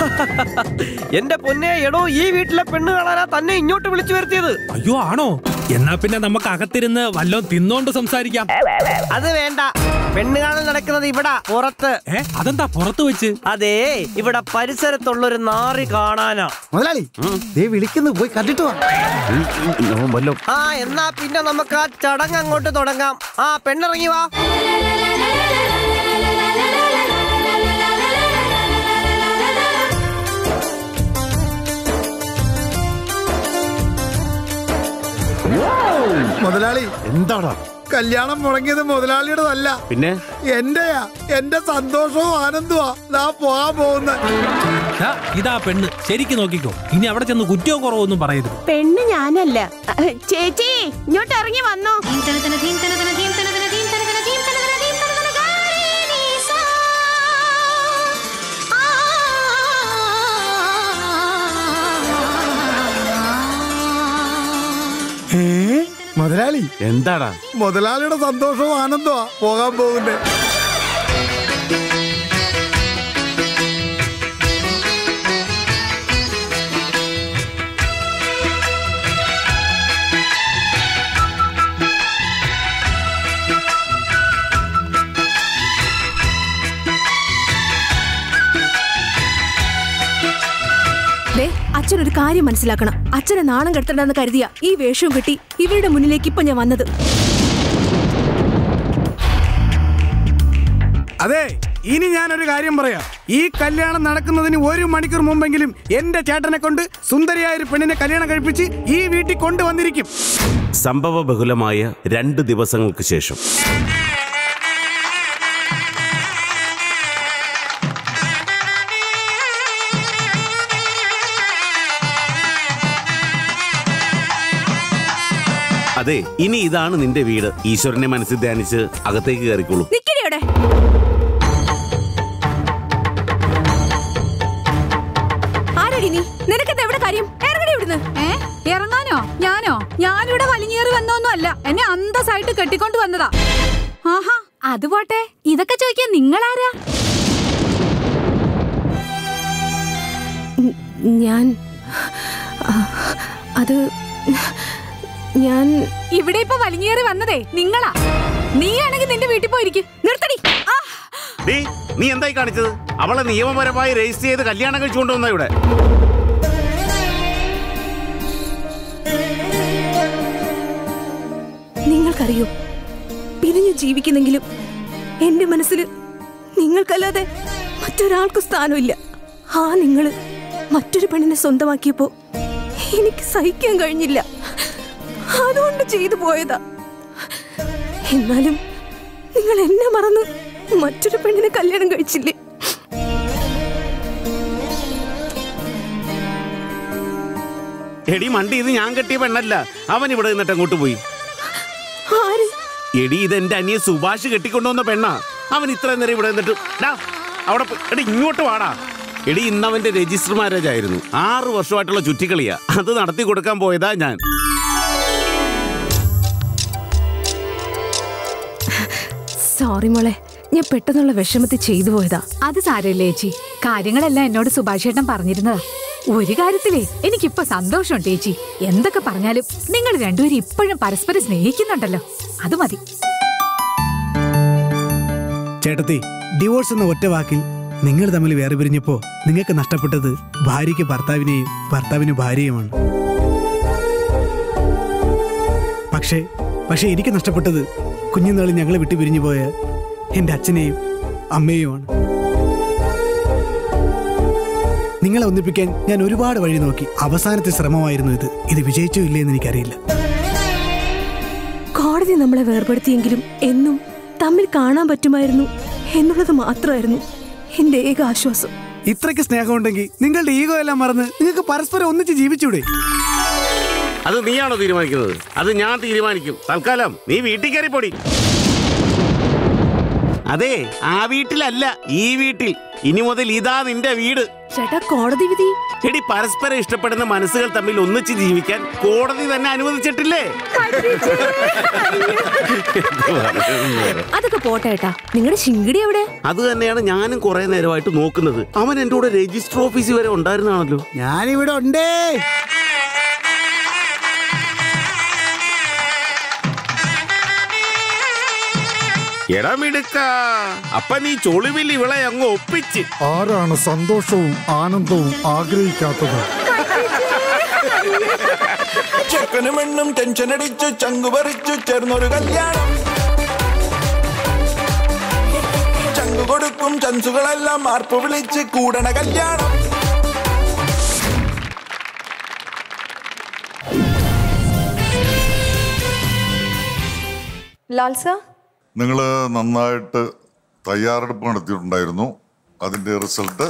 എന്റെ പൊന്നെ എടോ ഈ വീട്ടിലെ പെണ്ണ് കാണാനാ തന്നെ ഇങ്ങോട്ട് വിളിച്ചു വരുത്തിയത് അയ്യോ ആണോ എന്നാ പിന്നെ നമുക്ക് അകത്തിരുന്ന് വല്ലോ തിന്നോണ്ട് സംസാരിക്കാം അത് വേണ്ട പെണ്ണ് കാണൽ നടക്കുന്നത് ഇവിടെ പുറത്ത് ഏ അതെന്താ പുറത്ത് വെച്ച് അതേ ഇവിടെ പരിസരത്തുള്ള ഒരു നാറി കാണാനാ മുതലാളി ദേ വിളിക്കുന്നു പോയി കണ്ടിട്ട് വാ വല്ലോ ആ എന്നാ പിന്നെ നമുക്ക് ആ ചടങ്ങ് അങ്ങോട്ട് തുടങ്ങാം ആ പെണ്ണിറങ്ങി വാ മുതലാളി എന്താടാ കല്യാണം മുടങ്ങിയത് മുതലാളിയുടെതല്ല പിന്നെ എന്റെയാ എന്റെ സന്തോഷവും ആനന്ദമാ നാ പോകാൻ പോകുന്ന ദാ, ഇതാ പെണ്ണ് ശരിക്ക് നോക്കിക്കോ ഇനി അവിടെ ചെന്ന് കുറ്റവും കുറവൊന്നും പറയരുത് പെണ്ണ് ഞാനല്ല ചേച്ചി ഇങ്ങോട്ട് ഇറങ്ങി വന്നോ ഏ മുതലാളി എന്താടാ മുതലാളിയുടെ സന്തോഷവും ആനന്ദമാ പോകാൻ പോകുന്നേ ദേ അച്ഛൻ ഒരു കാര്യം മനസ്സിലാക്കണം അച്ഛനെ നാണം കെടുത്തണ്ടെന്ന് കരുതിയ ഈ വേഷവും കെട്ടി ഇവരുടെ മുന്നിലേക്ക് ഇപ്പൊ ഞാൻ വന്നത് അതെ ഇനി ഞാനൊരു കാര്യം പറയാം ഈ കല്യാണം നടക്കുന്നതിന് ഒരു മണിക്കൂർ മുമ്പെങ്കിലും എന്റെ ചേട്ടനെ കൊണ്ട് സുന്ദരിയായ ഒരു പെണ്ണിനെ കല്യാണം കഴിപ്പിച്ച് ഈ വീട്ടിൽ കൊണ്ടുവന്നിരിക്കും സംഭവ ബഹുലമായ രണ്ട് ദിവസങ്ങൾക്ക് ശേഷം അതെ ഇനി ഇതാണ് നിന്റെ വീട് ഈശ്വരനെ മനസ്സിൽ ധ്യാനിച്ച് അകത്തേക്ക് കയറിക്കോളൂ നിക്കടി അവിടെ ആരടി നീ നിനക്കെന്താ എവിടെ കാര്യം ഇറങ്ങടി ഇവിടുന്ന് ഏ ഇറങ്ങാനോ ഞാനോ ഞാനിവിടെ വലിഞ്ഞേറി വന്നൊന്നും അല്ല എന്നെ അന്തസ്സായിട്ട് കെട്ടിക്കൊണ്ട് വന്നതാ ആഹാ അത് പോട്ടെ ഇതൊക്കെ ചോദിക്കാൻ നിങ്ങളാരാ ഞാൻ ആ, അത് ഞാൻ ഇവിടെ ഇപ്പൊ വലിഞ്ഞേറി വന്നതേ നിങ്ങളാ നീയാണെങ്കിൽ നിന്റെ വീട്ടിൽ പോയിരിക്കും നിർത്തടി ആ ഡീ, നീ എന്തായി കാണിച്ചത് അവളെ നിയമപരമായി രജിസ്റ്റർ ചെയ്ത് കല്യാണം കഴിച്ചു കൊണ്ടുവന്ന ഇവിടെ നിങ്ങൾക്കറിയോ പിരിഞ്ഞു ജീവിക്കുന്നെങ്കിലും എന്റെ മനസ്സിൽ നിങ്ങൾക്കല്ലാതെ മറ്റൊരാൾക്കും സ്ഥാനമില്ല ആ നിങ്ങള് മറ്റൊരു പെണ്ണിനെ സ്വന്തമാക്കിയപ്പോ എനിക്ക് സഹിക്കാൻ കഴിഞ്ഞില്ല അതുകൊണ്ട് ചെയ്തു പോയതാ എന്നാലും നിങ്ങൾ എന്നെ മറന്ന് മറ്റൊരു പെണ്ണിനെ കല്യാണം കഴിച്ചില്ലേ എടി മണ്ടി ഇത് ഞാൻ കെട്ടിയ പെണ്ണല്ല അവൻ ഇവിടെ നിന്നിട്ട് അങ്ങോട്ട് പോയി എടി ഇത് എന്റെ അനിയ സുഭാഷ് കെട്ടിക്കൊണ്ടുവന്ന പെണ്ണാ അവൻ ഇത്ര നേരം ഇവിടെ നിന്നിട്ട് ഡാ, അവിടെ പോയി- എടി ഇങ്ങോട്ട് വാടാ എടി ഇന്നവന്റെ രജിസ്റ്റർ മാരേജ് ആയിരുന്നു ആറു വർഷമായിട്ടുള്ള ചുറ്റിക്കളിയാ അത് നടത്തി കൊടുക്കാൻ പോയതാ ഞാൻ സോറി മോളെ ഞാൻ പെട്ടെന്നുള്ള വിഷമത്തിൽ ചെയ്തു പോയതാ അത് സാരമില്ല ചേച്ചി കാര്യങ്ങളെല്ലാം എന്നോട് സുഭാഷേട്ടൻ പറഞ്ഞിരുന്നതാ ഒരു കാര്യത്തിലേ എനിക്കിപ്പോ സന്തോഷമുണ്ട് ചേച്ചി എന്തൊക്കെ പറഞ്ഞാലും നിങ്ങൾ രണ്ടുപേരും ഇപ്പോഴും പരസ്പരം സ്നേഹിക്കുന്നുണ്ടല്ലോ അത് മതി ചേട്ടത്തി ഡിവോഴ്സ് എന്ന ഒറ്റ വാക്കിൽ നിങ്ങൾ തമ്മിൽ വേറെ പിരിഞ്ഞപ്പോ നിങ്ങൾക്ക് നഷ്ടപ്പെട്ടത് ഭാര്യയ്ക്ക് ഭർത്താവിനെയും ഭർത്താവിന് ഭാര്യയുമാണ് പക്ഷേ പക്ഷേ എനിക്ക് നഷ്ടപ്പെട്ടത് കുഞ്ഞുനാളിൽ ഞങ്ങളെ വിട്ടു പിരിഞ്ഞു പോയ എൻ്റെ അച്ഛനെയും അമ്മയുമാണ് നിങ്ങളെ ഒന്നിപ്പിക്കാൻ ഞാൻ ഒരുപാട് വഴി നോക്കി അവസാനത്തെ ശ്രമമായിരുന്നു ഇത് ഇത് വിജയിച്ചോ ഇല്ലേ എന്ന് എനിക്കറിയില്ല കോടതി നമ്മളെ വേർപെടുത്തിയെങ്കിലും എന്നും തമ്മിൽ കാണാൻ പറ്റുമായിരുന്നു എന്നുള്ളത് മാത്രമായിരുന്നു എന്റെ ഏക ആശ്വാസം ഇത്രയ്ക്ക് സ്നേഹമുണ്ടെങ്കിൽ നിങ്ങളുടെ ഈഗോ എല്ലാം മറന്ന് നിങ്ങൾക്ക് പരസ്പരം ഒന്നിച്ച് ജീവിച്ചൂടെ അത് നീയാണോ തീരുമാനിക്കുന്നത് അത് ഞാൻ തീരുമാനിക്കും തൽക്കാലം നീ വീട്ടിൽ കയറി പൊടി അതെ ആ വീട്ടിലല്ല ഈ വീട്ടിൽ ഇനി മുതൽ ഇതാ നിന്റെ വീട് ചേട്ടാ കോടതി വിധി എടി പരസ്പരം ഇഷ്ടപ്പെടുന്ന മനസ്സുകൾ തമ്മിൽ ഒന്നിച്ച് ജീവിക്കാൻ കോടതി തന്നെ അനുവദിച്ചിട്ടില്ലേ അതൊക്കെ പോട്ടെ ഏട്ടാ നിങ്ങളുടെ ശിങ്കിടി എവിടെ അത് തന്നെയാണ് ഞാനും കുറെ നേരമായിട്ട് നോക്കുന്നത് അവൻ എന്റെ കൂടെ രജിസ്റ്റർ ഓഫീസിൽ വരെ ഉണ്ടായിരുന്നാണല്ലോ ഞാനിവിടെ ഉണ്ടേ എടമിടുക്ക അപ്പൊ നീ ചൊളിവിൽ ഇവളെ അങ്ങ് ഒപ്പിച്ച് ആരാണ് സന്തോഷവും ആനന്ദവും ആഗ്രഹിക്കാത്തത് ചെക്കനും പെണ്ണും ടെൻഷൻ അടിച്ചു ചങ്കു പറിച്ചു ചേർന്നൊരു കല്യാണം ചങ്കു കൊടുക്കും ചൻസുകളെല്ലാം മാർപ്പ് വിളിച്ച് കൂടണ കല്യാണം ലാൽസ നിങ്ങൾ നന്നായിട്ട് തയ്യാറെടുപ്പ് നടത്തിയിട്ടുണ്ടായിരുന്നു അതിൻ്റെ റിസൾട്ട്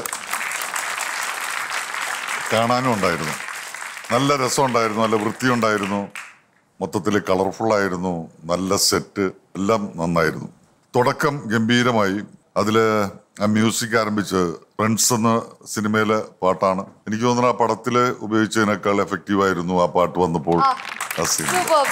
കാണാനും ഉണ്ടായിരുന്നു നല്ല രസമുണ്ടായിരുന്നു നല്ല വൃത്തിയുണ്ടായിരുന്നു മൊത്തത്തിൽ കളർഫുള്ളായിരുന്നു നല്ല സെറ്റ് എല്ലാം നന്നായിരുന്നു തുടക്കം ഗംഭീരമായി അതിൽ ആ മ്യൂസിക് ആരംഭിച്ച് ഫ്രണ്ട്സ് എന്ന സിനിമയിലെ പാട്ടാണ് എനിക്ക് തോന്നുന്നു ആ പടത്തിൽ ഉപയോഗിച്ചതിനേക്കാൾ എഫക്റ്റീവായിരുന്നു ആ പാട്ട് വന്നപ്പോൾ ആ സീൻ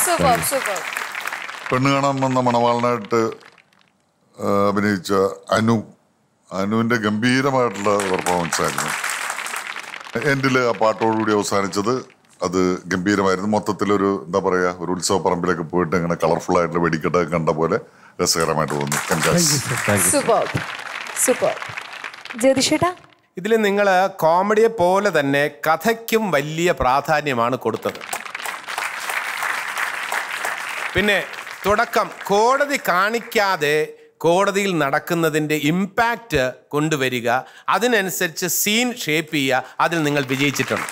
പെണ്ണ് കാണാൻ വന്ന മണവാളനായിട്ട് ആ, അഭിനയിച്ച അനു അനുവിൻ്റെ ഗംഭീരമായിട്ടുള്ള പെർഫോമൻസ് ആയിരുന്നു എൻഡിൽ ആ പാട്ടോടുകൂടി അവസാനിച്ചത് അത് ഗംഭീരമായിരുന്നു മൊത്തത്തിലൊരു എന്താ പറയുക ഒരു ഉത്സവ പറമ്പിലൊക്കെ പോയിട്ട് ഇങ്ങനെ കളർഫുൾ ആയിട്ടുള്ള വെടിക്കെട്ടൊക്കെ കണ്ട പോലെ രസകരമായിട്ട് തോന്നി Congrats. സൂപ്പർ സൂപ്പർ ജ്യോതിഷേട്ടാ ഇതിൽ നിങ്ങൾ കോമഡിയെ പോലെ തന്നെ കഥയ്ക്കും വലിയ പ്രാധാന്യമാണ് കൊടുത്തത് പിന്നെ തുടക്കം കോടതി കാണിക്കാതെ കോടതിയിൽ നടക്കുന്നതിൻ്റെ ഇമ്പാക്റ്റ് കൊണ്ടുവരിക അതിനനുസരിച്ച് സീൻ ഷേപ്പ് ചെയ്യുക അതിൽ നിങ്ങൾ വിജയിച്ചിട്ടുണ്ട്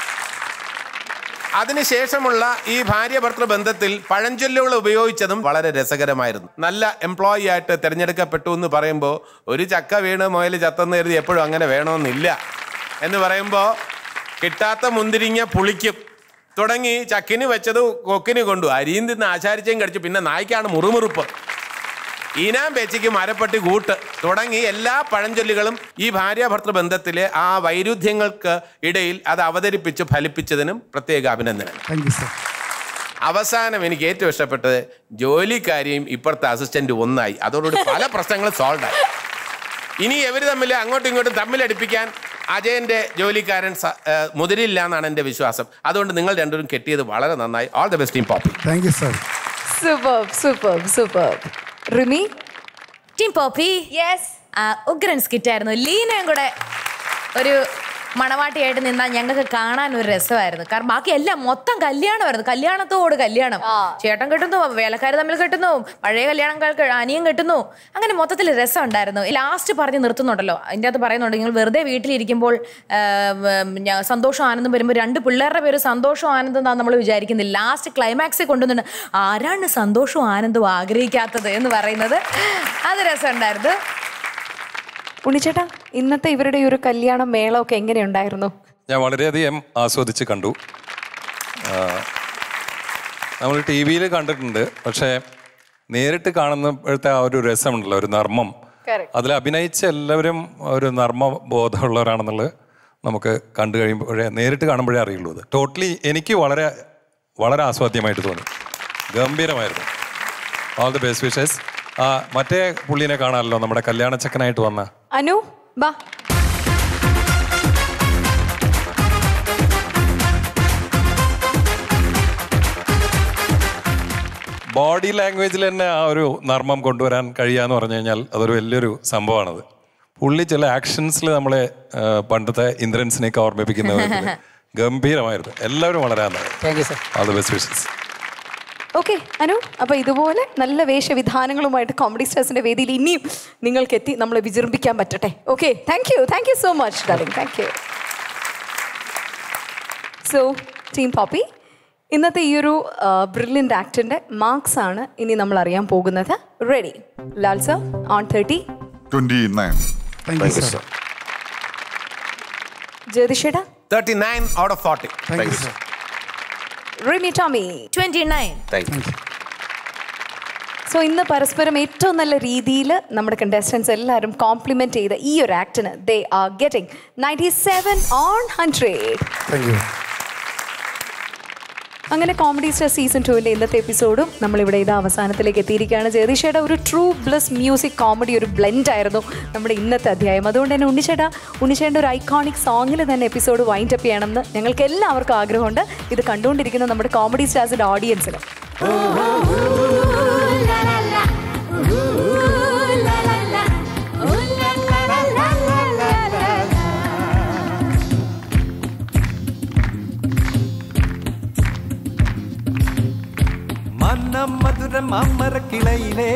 അതിനുശേഷമുള്ള ഈ ഭാര്യ ഭർത്തൃ ബന്ധത്തിൽ പഴഞ്ചൊല്ലുകൾ ഉപയോഗിച്ചതും വളരെ രസകരമായിരുന്നു നല്ല എംപ്ലോയി ആയിട്ട് തിരഞ്ഞെടുക്കപ്പെട്ടു എന്ന് പറയുമ്പോൾ ഒരു ചക്ക വീണ് മുയൽ ചത്തെന്ന് കരുതി എപ്പോഴും അങ്ങനെ വേണമെന്നില്ല എന്ന് പറയുമ്പോൾ കിട്ടാത്ത മുന്തിരിങ്ങ പുളിക്കും തുടങ്ങി ചക്കിന് വെച്ചത് കൊക്കിന് കൊണ്ടു അരിയും തിന്ന് ആശാരിച്ചയും കടിച്ചു പിന്നെ നായ്ക്കാണ് മുറുമുറുപ്പ് ഈനാം പേച്ചിക്ക് മരപ്പട്ടി കൂട്ട് തുടങ്ങി എല്ലാ പഴഞ്ചൊല്ലുകളും ഈ ഭാര്യാഭർത്തൃ ബന്ധത്തിലെ ആ വൈരുദ്ധ്യങ്ങൾക്ക് ഇടയിൽ അത് അവതരിപ്പിച്ച് ഫലിപ്പിച്ചതിനും പ്രത്യേക അഭിനന്ദനം താങ്ക് യു സർ അവസാനം എനിക്ക് ഏറ്റവും ഇഷ്ടപ്പെട്ടത് ജോലിക്കാരിയും ഇപ്പുറത്തെ അസിസ്റ്റന്റ് ഒന്നായി അതോടുകൂടി പല പ്രശ്നങ്ങളും സോൾവ് ആയി ഇനി ഇവർ തമ്മിൽ അങ്ങോട്ടും ഇങ്ങോട്ടും തമ്മിലടിപ്പിക്കാൻ അജയന്റെ ജോലിക്കാരൻ സ- ഏഹ് മുതിരില്ല എന്നാണ് എൻ്റെ വിശ്വാസം അതുകൊണ്ട് നിങ്ങൾ രണ്ടുപേരും കെട്ടിയത് വളരെ നന്നായി all the best team Poppy thank you sir super super super Rimi team Poppy yes ഉഗ്രൻ സ്കിറ്റ് ആയിരുന്നു ലീനയും കൂടെ ഒരു മണവാട്ടിയായിട്ട് നിന്നാൽ ഞങ്ങൾക്ക് കാണാൻ ഒരു രസമായിരുന്നു കാരണം ബാക്കി എല്ലാം മൊത്തം കല്യാണമായിരുന്നു കല്യാണത്തോട് കല്യാണം ചേട്ടൻ കെട്ടുന്നു വേലക്കാർ തമ്മിൽ കെട്ടുന്നു പഴയ കല്യാണം കേൾക്ക് അനിയൻ കെട്ടുന്നു അങ്ങനെ മൊത്തത്തിൽ രസം ഉണ്ടായിരുന്നു ലാസ്റ്റ് പറഞ്ഞ് നിർത്തുന്നുണ്ടല്ലോ അതിൻ്റെ അകത്ത് പറയുന്നുണ്ട് നിങ്ങൾ വെറുതെ വീട്ടിലിരിക്കുമ്പോൾ ആ, ഉം, ഞാ- സന്തോഷം ആനന്ദം വരുമ്പോൾ രണ്ട് പിള്ളേരുടെ പേര് സന്തോഷം ആനന്ദം എന്നാണ് നമ്മൾ വിചാരിക്കുന്നില്ല ലാസ്റ്റ് ക്ലൈമാക്സിൽ കൊണ്ടുവന്നിട്ട് ആരാണ് സന്തോഷവും ആനന്ദവും ആഗ്രഹിക്കാത്തത് എന്ന് പറയുന്നത് അത് രസമുണ്ടായിരുന്നു ഉണ്ണിച്ചേട്ടാ ഇന്നത്തെ ഇവരുടെ ഈ ഒരു കല്യാണ മേളമൊക്കെ എങ്ങനെയുണ്ടായിരുന്നു ഞാൻ വളരെയധികം ആസ്വദിച്ച് കണ്ടു ആ, നമ്മൾ ടി വിയിൽ കണ്ടിട്ടുണ്ട് പക്ഷേ നേരിട്ട് കാണുന്നപ്പോഴത്തെ ആ ഒരു രസമുണ്ടല്ലോ ഒരു നർമ്മം Correct. അതിൽ അഭിനയിച്ച എല്ലാവരും ഒരു നർമ്മ ബോധമുള്ളവരാണെന്നുള്ളത് നമുക്ക് കണ്ടു കഴിയുമ്പോഴേ നേരിട്ട് കാണുമ്പോഴേ അറിയുള്ളൂ അത് ടോട്ടലി എനിക്ക് വളരെ വളരെ ആസ്വാദ്യമായിട്ട് തോന്നി ഗംഭീരമായിരുന്നു ഓൾ ദി ബെസ്റ്റ് വിഷസ് ആ മറ്റേ പുള്ളിനെ കാണാമല്ലോ നമ്മുടെ കല്യാണച്ചക്കനായിട്ട് വന്ന അനു ബാ ബോഡി ലാംഗ്വേജിൽ തന്നെ ആ ഒരു നർമ്മം കൊണ്ടുവരാൻ കഴിയാന്ന് പറഞ്ഞു കഴിഞ്ഞാൽ അതൊരു വലിയൊരു സംഭവമാണത് പുള്ളി ചില ആക്ഷൻസിൽ നമ്മളെ ആ, പണ്ടത്തെ ഇന്ദ്രൻസിനെയൊക്കെ ഓർമ്മിപ്പിക്കുന്ന വിധത്തില് ഗംഭീരമായിരുന്നു എല്ലാവരും വളരെ thank you sir all the best wishes okay Anu അപ്പൊ ഇതുപോലെ നല്ല വേഷവിധാനങ്ങളുമായിട്ട് കോമഡി സ്റ്റാർസിന്റെ വേദിയിൽ ഇനിയും നിങ്ങൾക്ക് എത്തി നമ്മളെ വിജൃംഭിക്കാൻ പറ്റട്ടെ okay thank you thank you so much darling thank you so team Poppy ഇന്നത്തെ ഈ ഒരു ബ്രില്യൻ്റ് ആക്ടിന്റെ മാർക്സ് ആണ് ഇനി നമ്മൾ അറിയാൻ പോകുന്നത് ready Lal sir on thirty twenty nine thank you sir ജ്യോതിഷേടാ thirty nine out of forty thank you sir Rimi Tomy twenty nine thank you so ഇന്ന് പരസ്പരം ഏറ്റവും നല്ല രീതിയിൽ നമ്മുടെ കണ്ടസ്റ്റൻസ് എല്ലാവരും കോംപ്ലിമെന്റ് ചെയ്ത ഈ ഒരു ആക്ടിന് they are getting ninety seven on hundred thank you അങ്ങനെ കോമഡി സ്റ്റാർ സീസൺ ടുവിൻ്റെ ഇന്നത്തെ എപ്പിസോഡും നമ്മളിവിടെ ഇത് അവസാനത്തിലേക്ക് എത്തിയിരിക്കുകയാണ് ജഗദീഷേട്ട ഒരു ട്രൂ ബ്ലസ് മ്യൂസിക് കോമഡി ഒരു ബ്ലെൻഡ് ആയിരുന്നു നമ്മുടെ ഇന്നത്തെ അധ്യായം അതുകൊണ്ട് തന്നെ ഉണ്ണിച്ചേട്ട ഉണ്ണിച്ചേട്ടൻ്റെ ഒരു ഐക്കോണിക് സോങ്ങിൽ തന്നെ എപ്പിസോഡ് വൈൻഡ് അപ്പ് ചെയ്യണമെന്ന് ഞങ്ങൾക്ക് എല്ലാവർക്കും ആഗ്രഹമുണ്ട് ഇത് കണ്ടുകൊണ്ടിരിക്കുന്ന നമ്മുടെ കോമഡി സ്റ്റാർസിൻ്റെ ഓഡിയൻസിന് மன்னம் மதுரம் அமர கிளையிலே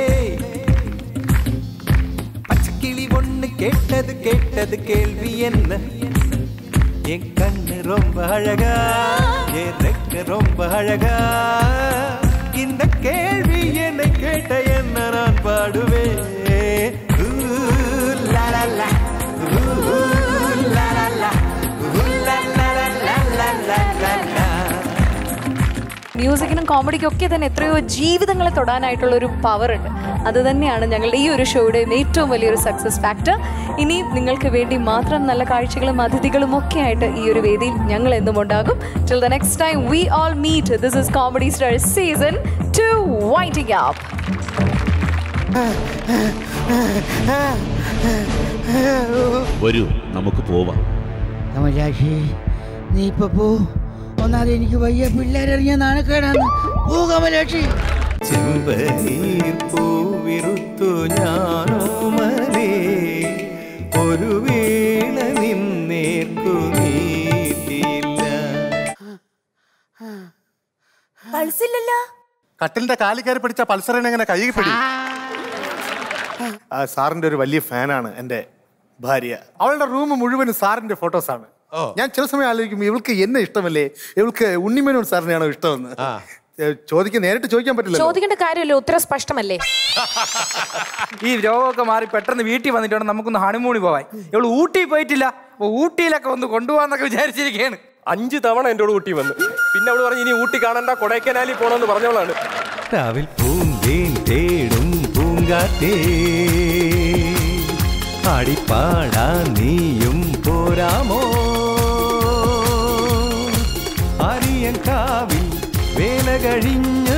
பச்சைக்கிளி ஒண்ணு கேட்டது கேட்டது கேள்வி என்ன என் கண்ணு ரொம்ப அழகா என் ரெக்க ரொம்ப அழகா இந்த கேள்வி என்னை கேட்ட என்ன நான் பாடுவேன் ஊ, லா, லா, லா. ஊ, லா, லா, லா. ஊ, லா, லா, லா, லா, லா, லா, லா, லா. മ്യൂസിക്കിനും കോമഡിക്കും ഒക്കെ തന്നെ എത്രയോ ജീവിതങ്ങളെ തൊടാനായിട്ടുള്ള ഒരു പവർ ഉണ്ട് അത് തന്നെയാണ് ഞങ്ങളുടെ ഈ ഒരു ഷോയുടെയും ഏറ്റവും വലിയൊരു സക്സസ് ഫാക്ടർ ഇനി നിങ്ങൾക്ക് വേണ്ടി മാത്രം നല്ല കാഴ്ചകളും അതിഥികളും ഒക്കെ ആയിട്ട് ഈ ഒരു വേദിയിൽ ഞങ്ങൾ എന്നും ഉണ്ടാകും till the next time we all meet this is comedy star season two winding up വരൂ നമുക്ക് പോവാം കമലാക്ഷി നീ ഇപ്പൊ പോ ഒന്നാതെ എനിക്ക് വയ്യ പിള്ളേരെറിഞ്ഞ നാണക്കേടാണ് പോ കമലാക്ഷി ചെമ്പനീർ പൂവിരുത്തു ഞാനോ മലേ ഒരു വീണ നിന്നേർക്കു നീട്ടിയില്ല പൾസില്ലല്ലോ കട്ടിലിന്റെ കാലി കയറി പിടിച്ച പൾസറിനെ എങ്ങനെ കൈ പിടി ആ, സാറിന്റെ ഒരു വലിയ ഫാനാണ് എന്റെ ഭാര്യ അവളുടെ റൂം മുഴുവനും സാറിന്റെ ഫോട്ടോസ് ആണ് ഞാൻ ചില സമയം ആലോചിക്കും ഇവൾക്ക് എന്നെ ഇഷ്ടമല്ലേ ഇവൾക്ക് ഉണ്ണിമേനോൻ സാറിനെയാണോ ഇഷ്ടമെന്ന് ഏ, ചോദിക്കാൻ നേരിട്ട് ചോദിക്കാൻ പറ്റില്ല ചോദിക്കേണ്ട കാര്യമല്ലോ ഉത്തരം സ്പഷ്ടമല്ലേ ഈ രോഗമൊക്കെ മാറി പെട്ടെന്ന് വീട്ടിൽ വന്നിട്ട് വേണം നമുക്കൊന്ന് ഹണിമൂണി പോവാൻ ഇവള് ഊട്ടി പോയിട്ടില്ല അപ്പൊ ഊട്ടിയിലൊക്കെ ഒന്ന് കൊണ്ടുപോകാന്നൊക്കെ വിചാരിച്ചിരിക്കുകയാണ് അഞ്ച് തവണ എൻ്റെ കൂടെ ഊട്ടി വന്നു പിന്നെ അവള് പറഞ്ഞു ഇനി ഊട്ടി കാണണ്ട കൊടൈക്കനാലിൽ പോകണമെന്ന് പറഞ്ഞവളാണ് രാവിൽ പൂന്തേൻ തേടും പൂങ്കാറ്റേ ആടിപ്പാടാ നീയും പോരാമോ ആരിയങ്കാവിൽ വേല കഴിഞ്ഞ